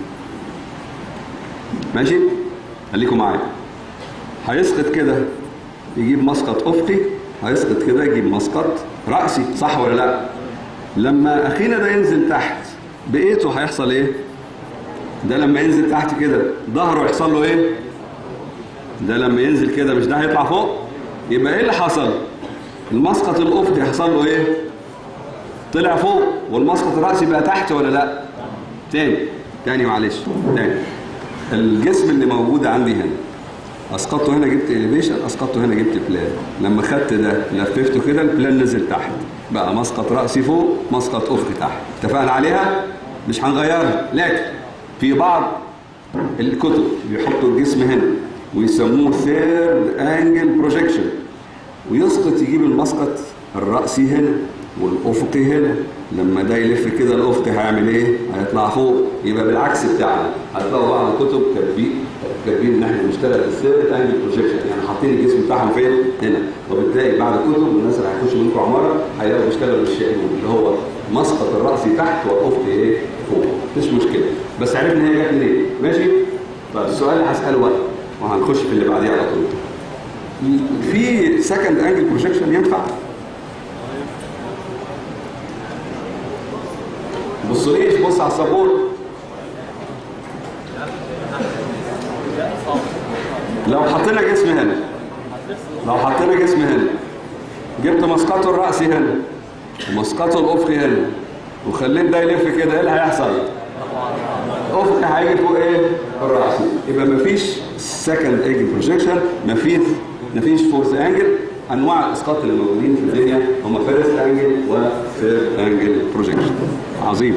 ماشي خليكم معايا هيسقط كده يجيب مسقط افقي هيسقط كده يجيب مسقط راسي صح ولا لا لما اخينا ده ينزل تحت بايته هيحصل ايه ده لما ينزل تحت كده ظهره يحصل له ايه ده لما ينزل كده مش ده هيطلع فوق يبقى ايه اللي حصل المسقط الافقي حصل له ايه طلع فوق والمسقط الرأسي بقى تحت ولا لا تاني تاني معلش تاني الجسم اللي موجود عندي هنا اسقطته هنا جبت اليفيشن اسقطته هنا جبت بلان لما خدت ده لففته كده البلان نزل تحت بقى مسقط رأسي فوق مسقط افقي تحت اتفقنا عليها مش هنغيرها لكن في بعض الكتب بيحطوا الجسم هنا ويسموه ثيرد انجل بروجيكشن ويسقط يجيب المسقط الرأسي هنا والافقي هنا لما ده يلف كده الافقي هيعمل ايه؟ هيطلع فوق يبقى بالعكس بتاعنا هتلاقوا بعض الكتب كاتبين كاتبين ان احنا بنشتغل الثيرد انجل بروجيكشن يعني حاطين الجسم بتاعهم فين؟ هنا وبالتالي بعد الكتب الناس اللي هيخشوا منكم عماره هيلاقوا بيشتغلوا بالشيء اللي هو مسقط الرأسي تحت والافقي ايه؟ فوق مفيش مشكله بس عرفنا هي جت منين ماشي؟ طيب السؤال اللي هساله بقى وهنخش في اللي بعديه على طول في سكند انجل بروجيكشن ينفع؟ بصليش بص على السبورت لو حطينا جسم هنا لو حطينا جسم هنا جبت مسقطه الرأسي هنا ومسقطه الأفقي هنا وخليت ده يلف كده ايه اللي هيحصل؟ الأفقي هيجي فوق ايه؟ الرأسي يبقى مفيش سكند انجل بروجيكشن مفيش مفيش فورث انجل انواع الاسقاط اللي موجودين في الدنيا هم فيرست انجل وثيرد انجل بروجيكشن عظيم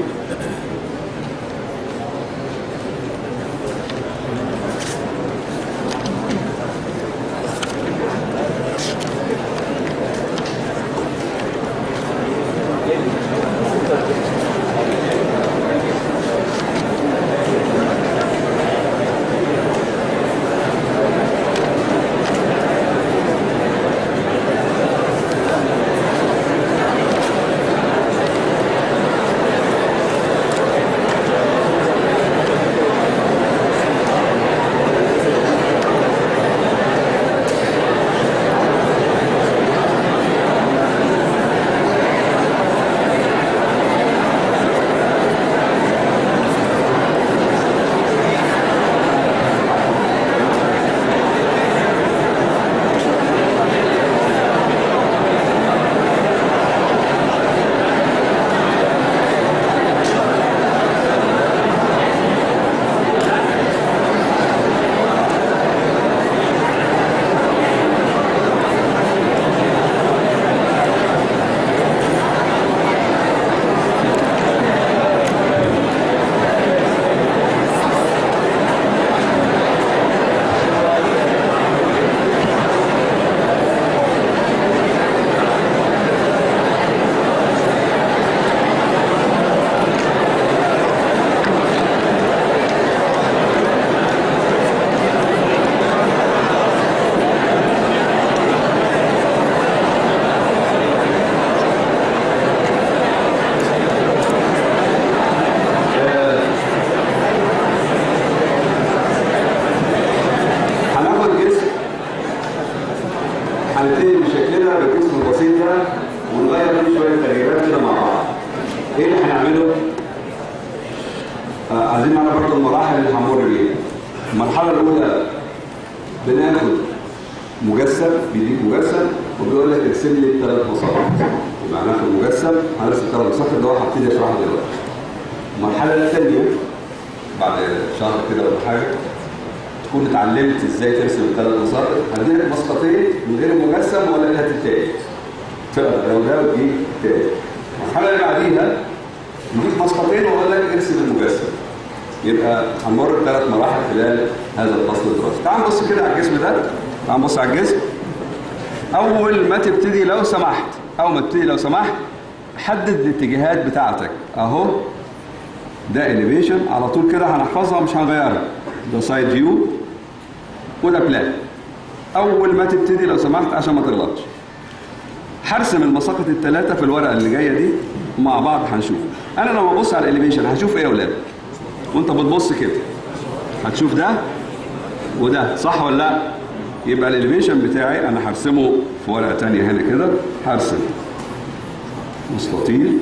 آه، عايزين معانا برضه المراحل اللي هنمر بيها المرحله الاولى بناخد مجسم بيديك مجسم وبيقول لك ارسم لي ثلاث مساطر يبقى هناخد مجسم هنرسم ثلاث مساطر ده هبتدي اشرحه دلوقتي المرحله الثانيه بعد شهر كده ولا حاجه تكون اتعلمت ازاي ترسم الثلاث مساطر هديلك مسقطين من غير مجسم ولا لها تتاج تقرا لو ده ودي تاني المرحله اللي بعديها يديك مسقطين واقول لك ارسم المجسم يبقى هنمر بثلاث مراحل خلال هذا الفصل الدراسي تعال نبص كده على الجسم ده تعال نبص على الجسم اول ما تبتدي لو سمحت اول ما تبتدي لو سمحت حدد الاتجاهات بتاعتك اهو ده اليفيشن على طول كده هنحفظها مش هنغيرها ده سايد فيو وده بلان اول ما تبتدي لو سمحت عشان ما تغلطش هرسم المساقط الثلاثه في الورقه اللي جايه دي مع بعض هنشوف انا لما ابص على الاليفيشن هشوف ايه يا اولاد وانت بتبص كده هتشوف ده وده صح ولا لا يبقى الاليفيشن بتاعي انا هرسمه في ورقه تانية هنا كده هرسم مستطيل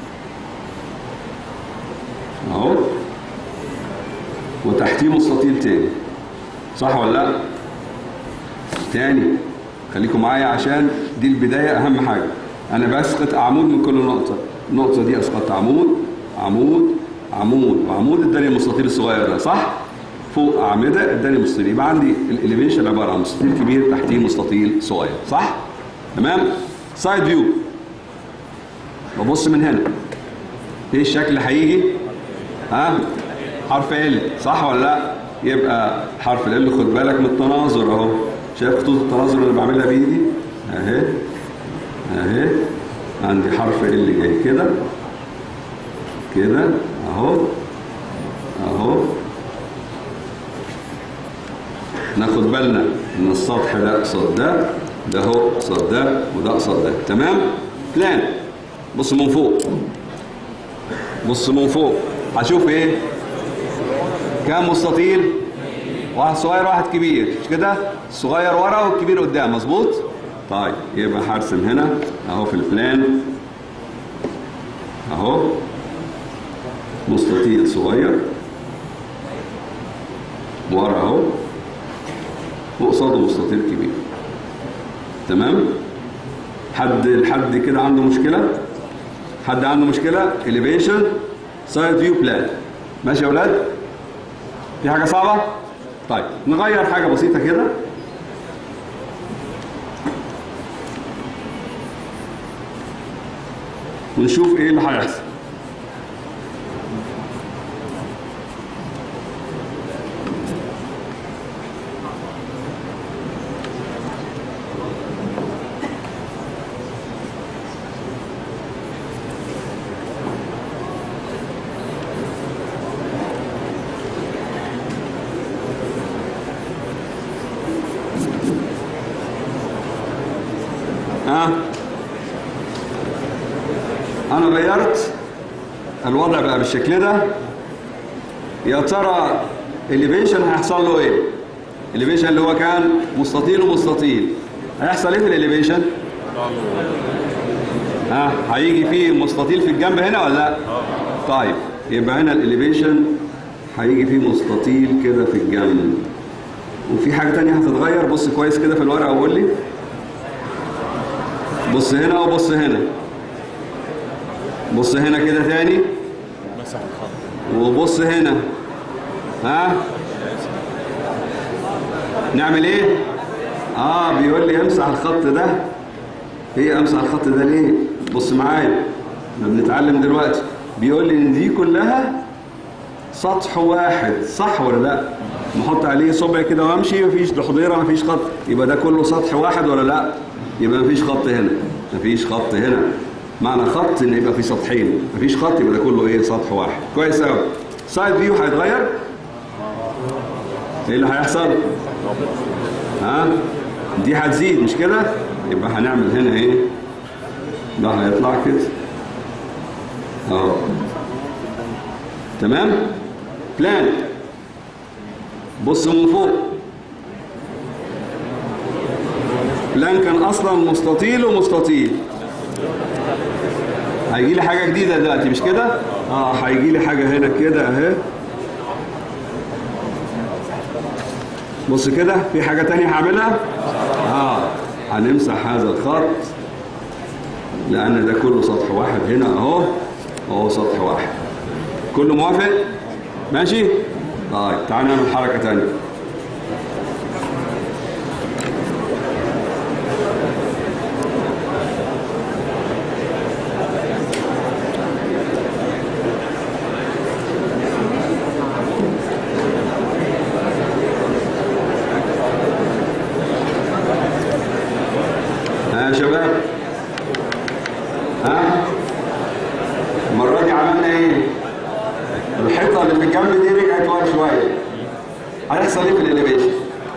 اهو وتحتيه مستطيل تاني صح ولا لا تاني خليكم معايا عشان دي البدايه اهم حاجه انا بسقط عمود من كل نقطه النقطه دي اسقطت عمود عمود عمود وعمود اداني المستطيل الصغير ده صح فوق اعمده اداني مستطيل يبقى عندي الاليفيشن عباره عن مستطيل كبير تحتيه مستطيل صغير صح تمام سايد فيو ببص من هنا ايه الشكل اللي هيجي ها حرف ال صح ولا لا يبقى حرف ال خد بالك من التناظر اهو شايف خطوط التناظر اللي بعملها بايدي اهي اهي عندي حرف ال جاي كده كده اهو اهو ناخد بالنا ان السطح ده قصاد ده ده اهو قصاد ده وده قصاد ده تمام بلان بص من فوق بص من فوق هشوف ايه كام مستطيل واحد صغير واحد كبير مش كده الصغير ورا والكبير قدام مظبوط طيب يبقى هرسم هنا اهو في البلان اهو مستطيل صغير ورا اهو وقصاده مستطيل كبير تمام حد لحد كده عنده مشكله حد عنده مشكله elevation سايد فيو بلان ماشي يا اولاد في حاجه صعبه طيب نغير حاجه بسيطه كده ونشوف ايه اللي هيحصل ها انا غيرت الوضع بقى بالشكل ده يا ترى الليفيشن هيحصل له ايه الليفيشن اللي هو كان مستطيل ومستطيل هيحصل ايه في الليفيشن ها هيجي فيه مستطيل في الجنب هنا ولا لا طيب يبقى هنا الاليفيشن هيجي فيه مستطيل كده في الجنب وفي حاجه تانية هتتغير بص كويس كده في الورقه وقول لي بص هنا وبص هنا بص هنا كده تاني مسح الخط وبص هنا ها نعمل ايه اه بيقول لي امسح الخط ده ايه امسح الخط ده ليه بص معايا احنا بنتعلم دلوقتي بيقول لي ان دي كلها سطح واحد صح ولا لا نحط عليه صبع كده وامشي مفيش حضيره مفيش خط يبقى ده كله سطح واحد ولا لا يبقى مفيش خط هنا مفيش خط هنا معنى خط ان يبقى في سطحين مفيش خط يبقى ده كله ايه سطح واحد كويس قوي سايد فيو هيتغير ايه اللي هيحصل ها دي هتزيد مش كده يبقى هنعمل هنا ايه ده هيطلع كده اهو تمام بلان بص من فوق بلان كان اصلا مستطيل ومستطيل هيجي لي حاجه جديده دلوقتي مش كده اه هيجي لي حاجه هنا كده اهي بص كده في حاجه تانية هعملها اه هنمسح هذا الخط لان ده كله سطح واحد هنا اهو اهو سطح واحد كله موافق ماشي طيب تعالى نعمل حركه تانية ها يا شباب ها المرة دي عملنا ايه؟ الحيطة اللي في الجنب دي رجعت ورا شوية هيحصل ايه في الاليفيشن؟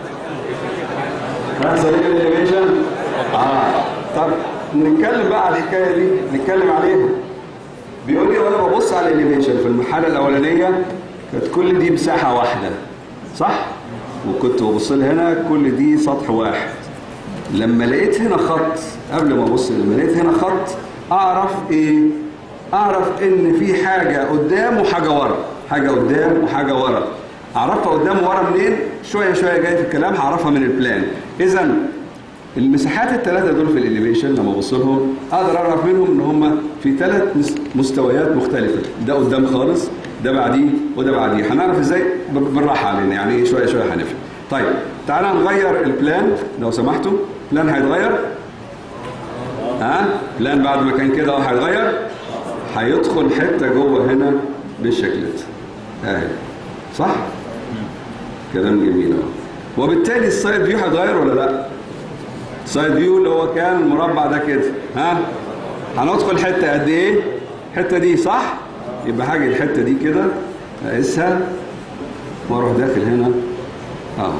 هيحصل ايه في الاليفيشن؟ اه طب نتكلم بقى على الحكاية دي نتكلم عليها بيقول لي وانا ببص على الاليفيشن في المرحلة الأولانية كانت كل دي مساحة واحدة صح؟ وكنت ببص لها هنا كل دي سطح واحد لما لقيت هنا خط قبل ما ابص لما لقيت هنا خط اعرف ايه اعرف ان في حاجه قدام وحاجه ورا حاجه قدام وحاجه ورا اعرفها قدام وورا منين شويه شويه جاي في الكلام هعرفها من البلان اذا المساحات الثلاثه دول في الاليفيشن لما ابص لهم اقدر اعرف منهم ان هم في ثلاث مستويات مختلفه ده قدام خالص ده بعديه وده بعديه هنعرف ازاي بالراحه علينا يعني شويه شويه هنفهم طيب تعالى نغير البلان لو سمحتوا بلان هيتغير ها بلان بعد ما كان كده هيتغير هيدخل حته جوه هنا بالشكل ده اهي صح كلام جميل اهو وبالتالي السايد فيو هيتغير ولا لا السايد فيو اللي هو كان المربع ده كده ها هندخل حته قد ايه الحته دي صح يبقى هاجي الحته دي كده اقيسها واروح داخل هنا اهو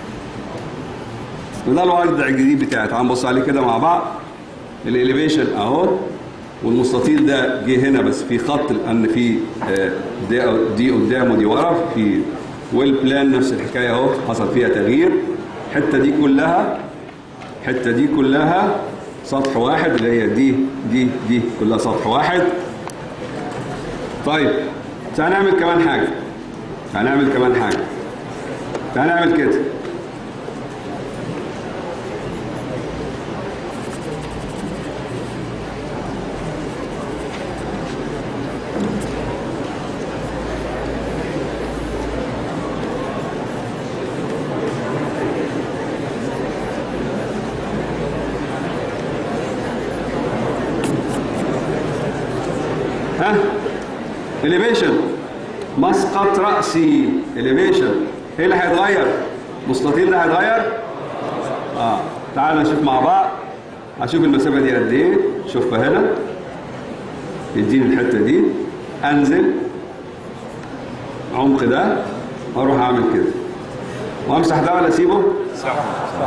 وده الوضع الجديد بتاعي تعال نبص عليه كده مع بعض الاليفيشن اهو والمستطيل ده جه هنا بس في خط لان في دي دي قدام ودي ورا في والبلان نفس الحكايه اهو حصل فيها تغيير الحته دي كلها الحته دي كلها سطح واحد اللي هي دي دي دي كلها سطح واحد طيب تعال نعمل كمان حاجه تعال نعمل كمان حاجه تعال نعمل كده ها elevation مسقط رأسي elevation ايه اللي هيتغير مستطيل ده هيتغير اه تعال نشوف مع بعض هشوف المسافة دي قد ايه شوفها هنا يديني الحتة دي انزل عمق ده واروح اعمل كده وامسح ده ولا اسيبه صح صح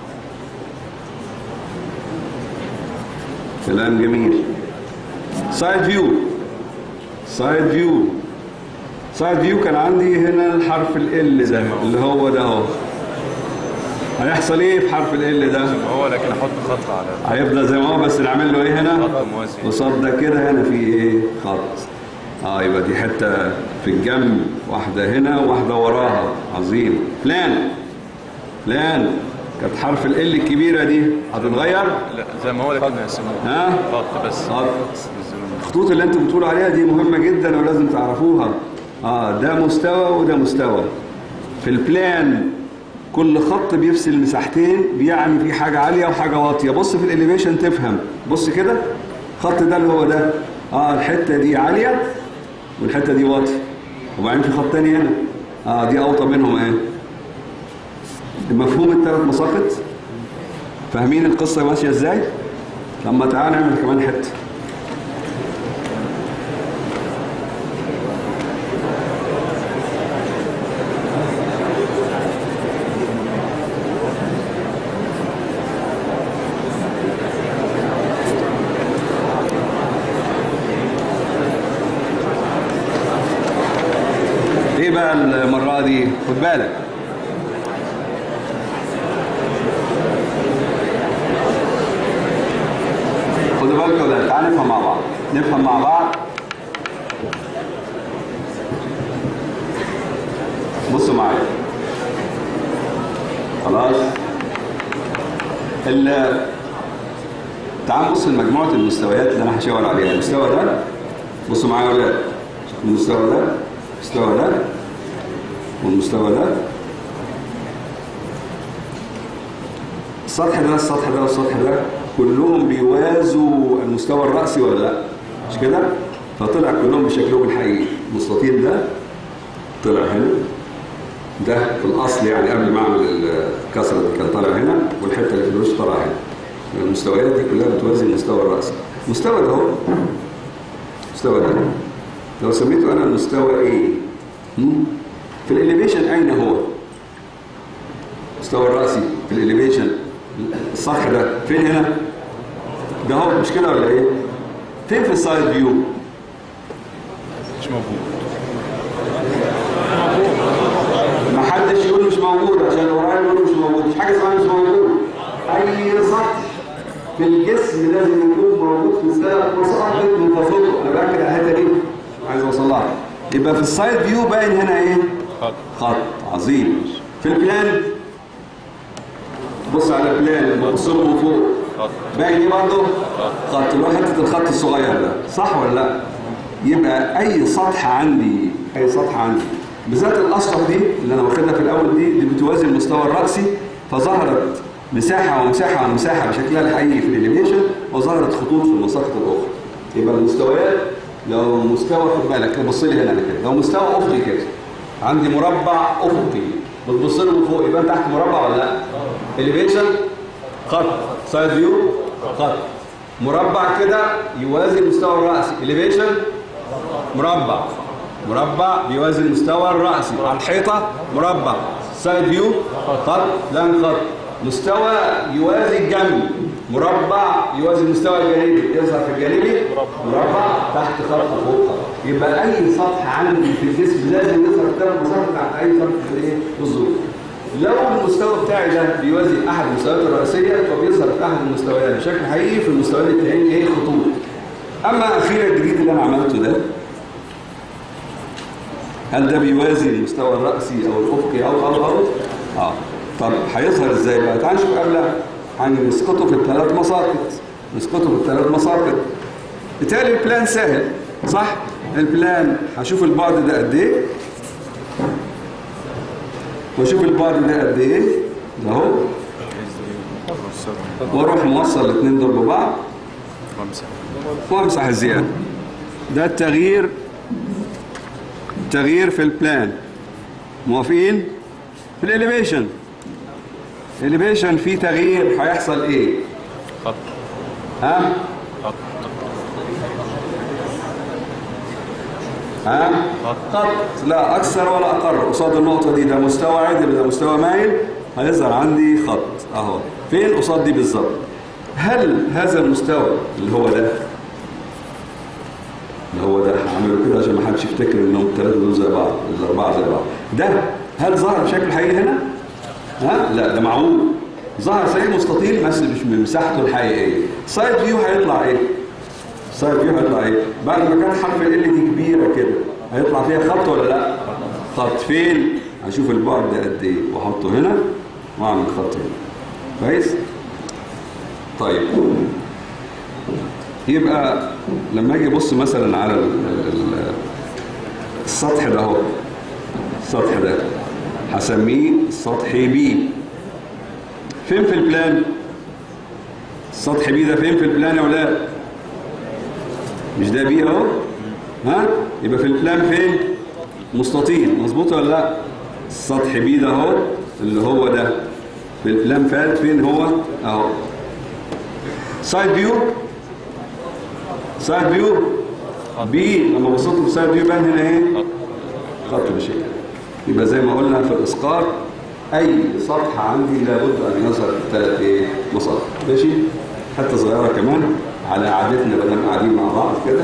كلام جميل سايد فيو سايد فيو سايد فيو كان عندي هنا الحرف ال ده اللي هو ده اهو هيحصل ايه في حرف ال ده هو لكن احط خط على هيفضل زي ما هو بس نعمل له ايه هنا خط موازي قصاد ده كده هنا في ايه خط اه يبقى دي حته في الجنب واحده هنا واحده وراها عظيم بلان بلان كانت حرف ال الكبيره دي هتتغير لا زي ما هو لكن نقسمه ها خط بس خط بالزمن. الخطوط اللي انتم بتقولوا عليها دي مهمة جدا ولازم تعرفوها اه ده مستوى وده مستوى في البلان كل خط بيفصل مساحتين بيعني في حاجة عالية وحاجة واطية بص في الاليفيشن تفهم بص كده الخط ده اللي هو ده اه الحتة دي عالية والحتة دي واطية وبعدين في خط تاني هنا اه دي اوطى منهم ايه مفهوم الثلاث مساقط فاهمين القصة ماشية ازاي لما تعال نعمل كمان حته ايه بقى المرة دي خد بالك خدوا بالكم ده تعال نفهم مع بعض نفهم مع بعض بصوا معايا خلاص ال تعال نبص لمجموعة المستويات اللي أنا هشاور عليها المستوى ده بصوا معايا يا ولاد المستوى ده المستوى ده والمستوى ده السطح ده السطح ده والسطح ده كلهم بيوازوا المستوى الرأسي ولا لا؟ مش كده؟ فطلع كلهم بشكلهم الحقيقي المستطيل ده طلع هنا ده في الأصل يعني قبل ما أعمل الكسرة دي كان طالع هنا والحتة اللي في الوش طالعة هنا المستويات دي كلها بتوازي المستوى الرأسي المستوى ده هو المستوى ده لو سميته أنا المستوى إيه؟ هم؟ في الإليفيشن أين هو؟ المستوى الرأسي في الإليفيشن السطح ده فين هنا؟ ده هو مش كده ولا إيه؟ فين في السايد فيو؟ مش موجود ما حدش يقول مش موجود عشان قريب يقول مش موجود مش حاجه اسمها مش موجود اي سطح في الجسم لازم يكون موجود في الثلاث مساقط منفصله انا باكد على الحته دي عايز اوصل لها يبقى في السايد فيو باين هنا ايه خط خط عظيم في البلان بص على البلان بص له من فوق خط باين ايه برضه خط اللي هو حته الخط الصغير ده صح ولا لا يبقى اي سطح عندي اي سطح عندي بالذات الاسطح دي اللي انا واخدها في الاول دي اللي بتوازي المستوى الراسي فظهرت مساحه ومساحه ومساحه بشكلها الحقيقي في الاليفيشن وظهرت خطوط في المساقط الاخرى يبقى المستويات لو مستوى خد بالك بص لي هنا أنا كده لو مستوى افقي كده عندي مربع افقي بتبص له من فوق يبقى تحت مربع ولا لا؟ اليفيشن خط سايد فيو خط مربع كده يوازي المستوى الرأسي elevation مربع مربع بيوازي المستوى الرأسي على الحيطة مربع سايد فيو خط لان خط مستوى يوازي الجنب مربع يوازي المستوى الجانبي يظهر في الجانبي مربع تحت خط فوق خط يبقى اي سطح عندي في الجسم لازم يظهر ثلاث مساحات تحت اي سطح في الايه في الظروف لو المستوى بتاعي ده بيوازي احد المستويات الرئيسيه فبيظهر في احد المستويات بشكل حقيقي في المستويات التانيين ايه خطوط اما اخيرا الجديد اللي انا عملته ده هل ده بيوازي المستوى الرأسي او الافقي او او او اه طب هيظهر ازاي بقى تعال نشوف قبلها هنسقطه في الثلاث مساقط نسقطه في الثلاث مساقط بالتالي البلان سهل صح البلان هشوف البعد ده قد ايه واشوف البعد ده قد ايه ده اهو واروح موصل الاثنين دول ببعض خمسة وامسح الزيادة ده التغيير تغيير في البلان موافقين في الاليفيشن الاليفيشن فيه تغيير هيحصل ايه خط ها خط ها خط خط لا اكثر ولا اقل قصاد النقطه دي ده مستوى عدل ده مستوى مايل هيظهر عندي خط اهو فين قصاد دي بالظبط هل هذا المستوى اللي هو ده اللي هو ده هعمله كده عشان ما حدش يفتكر انهم الثلاثه دول زي بعض الاربعه زي بعض ده هل ظهر بشكل حقيقي هنا ها لا ده معقول ظهر زي مستطيل بس مش من مساحته الحقيقيه سايد فيو هيطلع ايه سايد فيو هيطلع ايه بعد ما كانت حرف ال دي كبيره كده هيطلع فيها خط ولا لا خط فين هشوف البعد ده قد ايه واحطه هنا واعمل خط هنا كويس طيب يبقى لما اجي ابص مثلا على ال- ال- السطح ده اهو السطح ده هسميه سطح بي فين في البلان السطح بي ده فين في البلان يا ولاد مش ده بي اهو ها يبقى في البلان فين مستطيل مظبوط ولا لا السطح بي ده اهو اللي هو ده في البلان فات فين هو اهو سايد فيو سايد فيو بي لما بصيت في سايد فيو بان هنا ايه خط بشكل يبقى زي ما قلنا في الاسقاط اي سطح عندي لابد ان يظهر ثلاث ايه مساطح ماشي حته صغيره كمان على قعدتنا بدل قاعدين مع بعض كده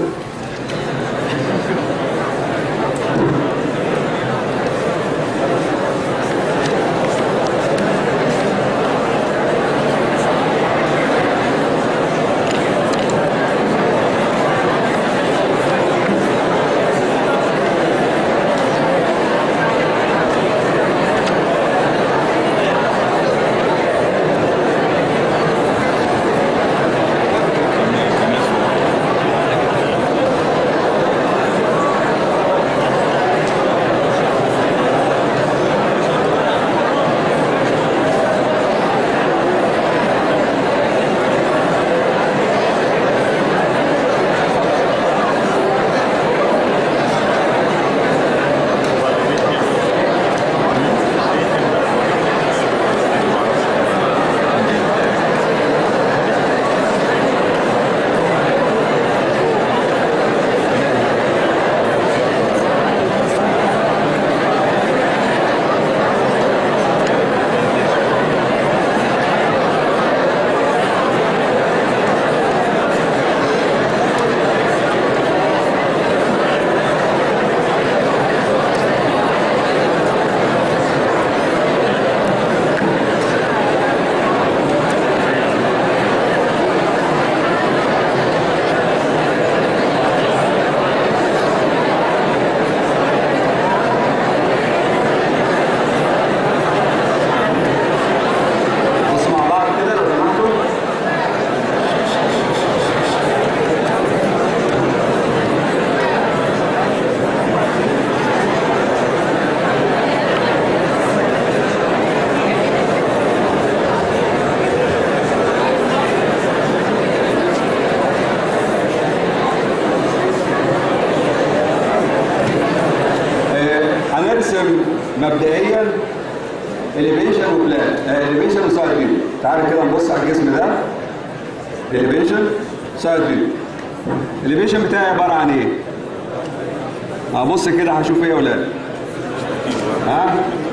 هنرسم مبدئيا elevation وبلان elevation وسايد فيو تعالى كده نبص على الجسم ده elevation سايد فيو elevation بتاعي عباره عن ايه؟ هبص كده هشوف ايه يا ولاد ها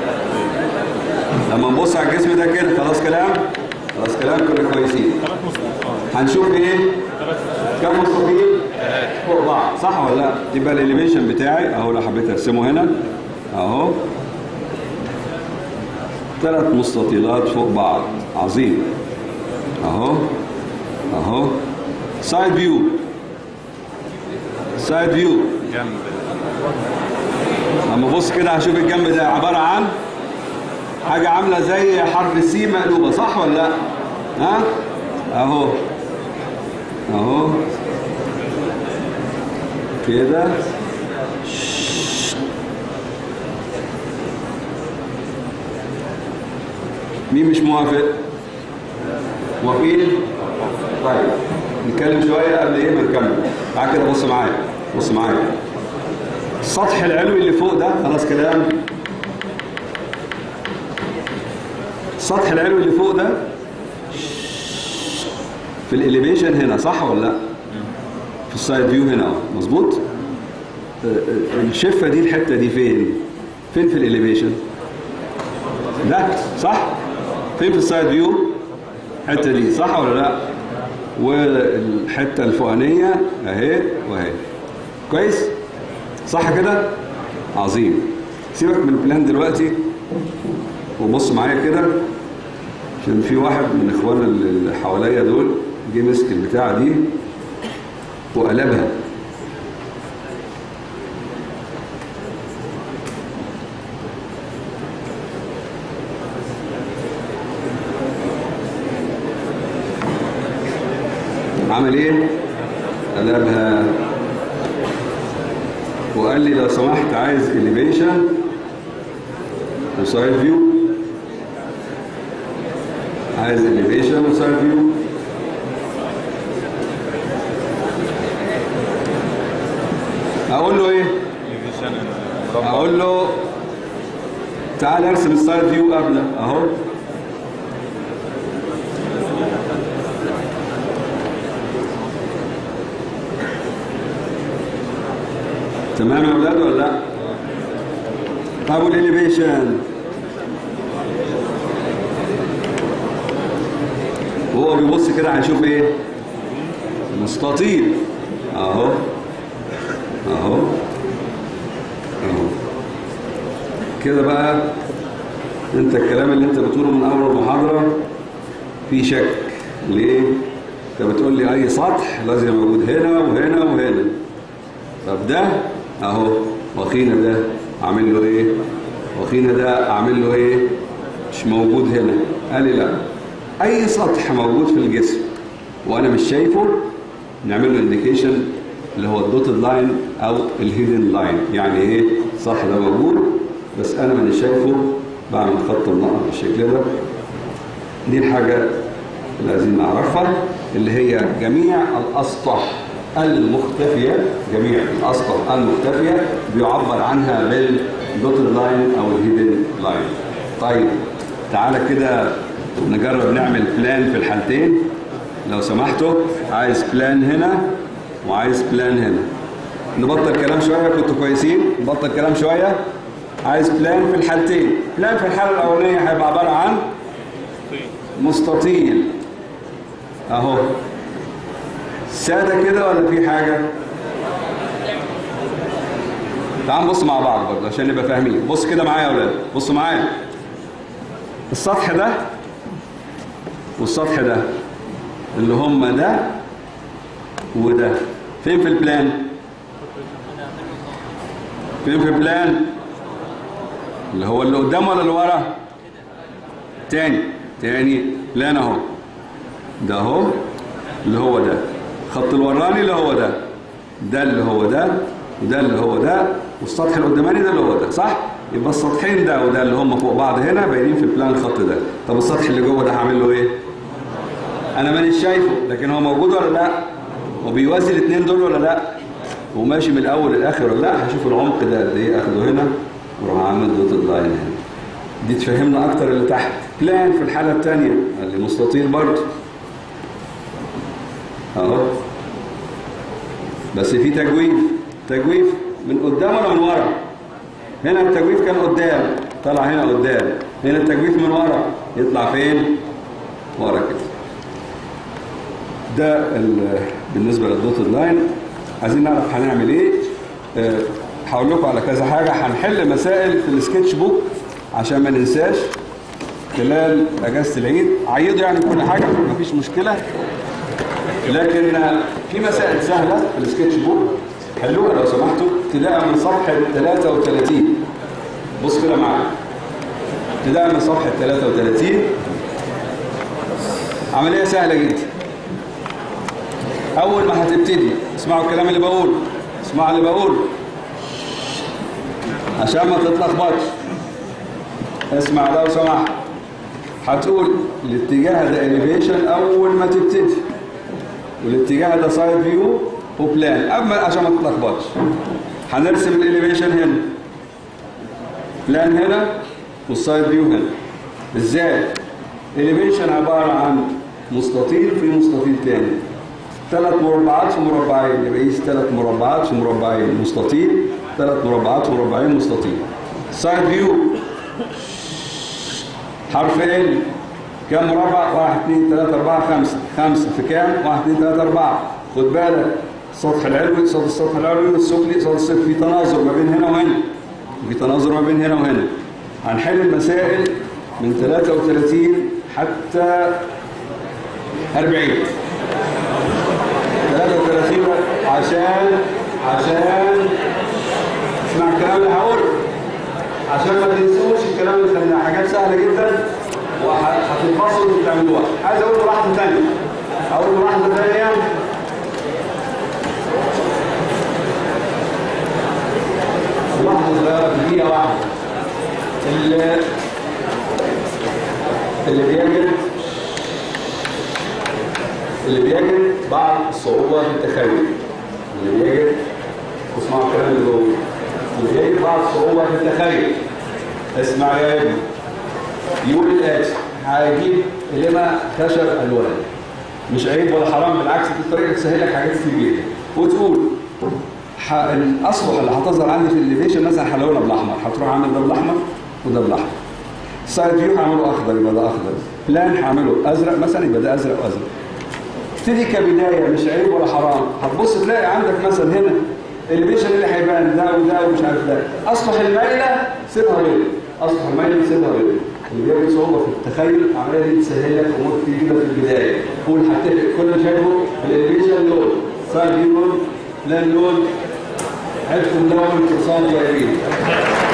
لما نبص على الجسم ده كده خلاص كلام خلاص كلام كنا كويسين هنشوف ايه كم مستطيل فوق بعض صح ولا لا يبقى الاليفيشن بتاعي اهو لو حبيت ارسمه هنا اهو ثلاث مستطيلات فوق بعض عظيم اهو اهو سايد فيو سايد فيو جنب لما ابص كده هشوف الجنب ده عباره عن حاجه عامله زي حرف السي مقلوبه صح ولا لا ها اهو اهو كده مين مش موافق موافقين طيب نتكلم شويه قبل ايه ما نكمل تعال كده بص معايا بص معايا السطح العلوي اللي فوق ده خلاص كلام السطح العلوي اللي فوق ده في الاليفيشن هنا صح ولا لا في السايد فيو هنا أهو، مظبوط آه، آه، الشفه دي الحته دي فين فين في الاليفيشن ده صح فين في السايد فيو الحته دي صح ولا لا والحته الفوقانيه اهي واهي كويس صح كده عظيم سيبك من البلان دلوقتي وبص معايا كده عشان في واحد من اخوانا اللي حواليا دول جه مسك البتاعه دي وقلبها عمل ايه؟ قلبها وقال لي لو سمحت عايز elevation وسايد فيو عايز elevation وسايد فيو اقول له ايه elevation مربع اقول له تعال ارسم السايد فيو قبل اهو تمام يا اولاد ولا لا طب والاليفيشن وهو بيبص كده هيشوف ايه مستطيل اهو اهو اهو كده بقى انت الكلام اللي انت بتقوله من اول المحاضره في شك ليه انت بتقول لي اي سطح لازم يبقى موجود هنا وهنا وهنا طب ده اهو واخينا ده اعمل له ايه واخينا ده اعمل له ايه مش موجود هنا قال لي لا اي سطح موجود في الجسم وانا مش شايفه نعمل له انديكيشن اللي هو الدوتد لاين او الهيدن لاين يعني ايه صح ده موجود بس انا مانيش شايفه بعمل خط النقط بالشكل ده دي الحاجه اللي عايزين نعرفها اللي هي جميع الاسطح المختفيه جميع الاسطح المختفيه بيعبر عنها بالدوتد لاين او الهيدن لاين طيب تعالى كده نجرب نعمل بلان في الحالتين لو سمحتوا عايز بلان هنا وعايز بلان هنا نبطل كلام شويه كنتوا كويسين نبطل كلام شويه عايز بلان في الحالتين بلان في الحاله الاولانيه هيبقى عباره عن مستطيل اهو ساده كده ولا في حاجه تعال نبص مع بعض برضه عشان نبقى فاهمين بص كده معايا يا اولاد بصوا معايا السطح ده والسطح ده اللي هم ده وده فين في البلان فين في البلان اللي هو اللي قدام ولا اللي ورا تاني تاني بلان اهو ده اهو اللي هو ده خط الوراني اللي هو ده ده اللي هو ده وده اللي هو ده والسطح القداماني ده اللي هو ده صح يبقى السطحين ده وده اللي هم فوق بعض هنا باينين في بلان الخط ده طب السطح اللي جوه ده هعمل له ايه انا مانيش شايفه لكن هو موجود ولا لا وبيوازي الاثنين دول ولا لا وماشي من الاول للاخر ولا لا هشوف العمق ده قد ايه اخده هنا وراح عامل دوتد لاين هنا دي تفهمنا اكتر اللي تحت بلان في الحاله الثانيه اللي مستطيل برضه اهو بس في تجويف تجويف من قدام ولا من ورا هنا التجويف كان قدام طلع هنا قدام هنا التجويف من ورا يطلع فين ورا كده ده ال- بالنسبه للدوتد لاين عايزين نعرف هنعمل ايه آه، هقول لكم على كذا حاجه هنحل مسائل في السكتش بوك عشان ما ننساش خلال اجازه العيد عيدوا يعني كل حاجه مفيش مشكله لكن آه، في مسائل سهله في السكتش بوك حلوها لو سمحتوا ابتداء من صفحه 33 بص كده معايا ابتداء من صفحه 33 عمليه سهله جدا اول ما هتبتدي اسمعوا الكلام اللي بقوله اسمعوا اللي بقوله عشان ما تتلخبطش اسمع لو سمحت هتقول الاتجاه ده elevation اول ما تبتدي والاتجاه ده سايد فيو وبلان اما عشان ما تتلخبطش هنرسم الاليفيشن هنا بلان هنا والسايد فيو هنا ازاي الاليفيشن عباره عن مستطيل في مستطيل تاني ثلاث مربعات في مربعين يبقى يقيس ثلاث مربعات في مربعين مستطيل ثلاث مربعات في مربعين مستطيل سايد فيو حرف ال كم مربع؟ 1 2 3 4 5 5 في كام؟ 1 2 3 4 خد بالك السطح العلوي قصاد السطح العلوي والسفلي قصاد السفلي في تناظر ما بين هنا وهنا في تناظر ما بين هنا وهنا هنحل المسائل من 33 حتى 40 33 عشان عشان اسمع الكلام اللي هقوله عشان ما تنسوش الكلام اللي خلينا حاجات سهله جدا وهتنفصلوا وتعملوها عايز اقول له واحده ثانيه اقول له واحده ثانيه لحظه صغيره في دقيقه واحده اللي اللي بيجد اللي بيجد بعض الصعوبة في التخيل اللي بيجد اسمعوا الكلام اللي بقوله اللي بيجد بعض الصعوبة في التخيل اسمع يا ابني يقول الآتي هجيب لما خشب ألوان مش عيب ولا حرام بالعكس دي طريقة تسهل لك حاجات كتير جدا وتقول ح- الأصبح اللي هتظهر عندي في الليفيشن مثلا هلونها بالأحمر هتروح عامل ده بالأحمر وده بالأحمر سايد فيو هعمله أخضر يبقى ده أخضر بلان هعمله أزرق مثلا يبقى ده أزرق وأزرق ابتدي كبدايه مش عيب ولا حرام هتبص تلاقي عندك مثلا هنا الليفيشن اللي هيبان ده وده ومش عارف ده اصلح المايله سيبها بيض اصلح المايله سيبها بيض اللي بيعمل صعوبه في التخيل العمليه دي تسهل لك امور كتير جدا في البدايه قول هتفق كل اللي شايفه الليفيشن لون سايد لون لان لون عرفوا ده من اتصال جايبين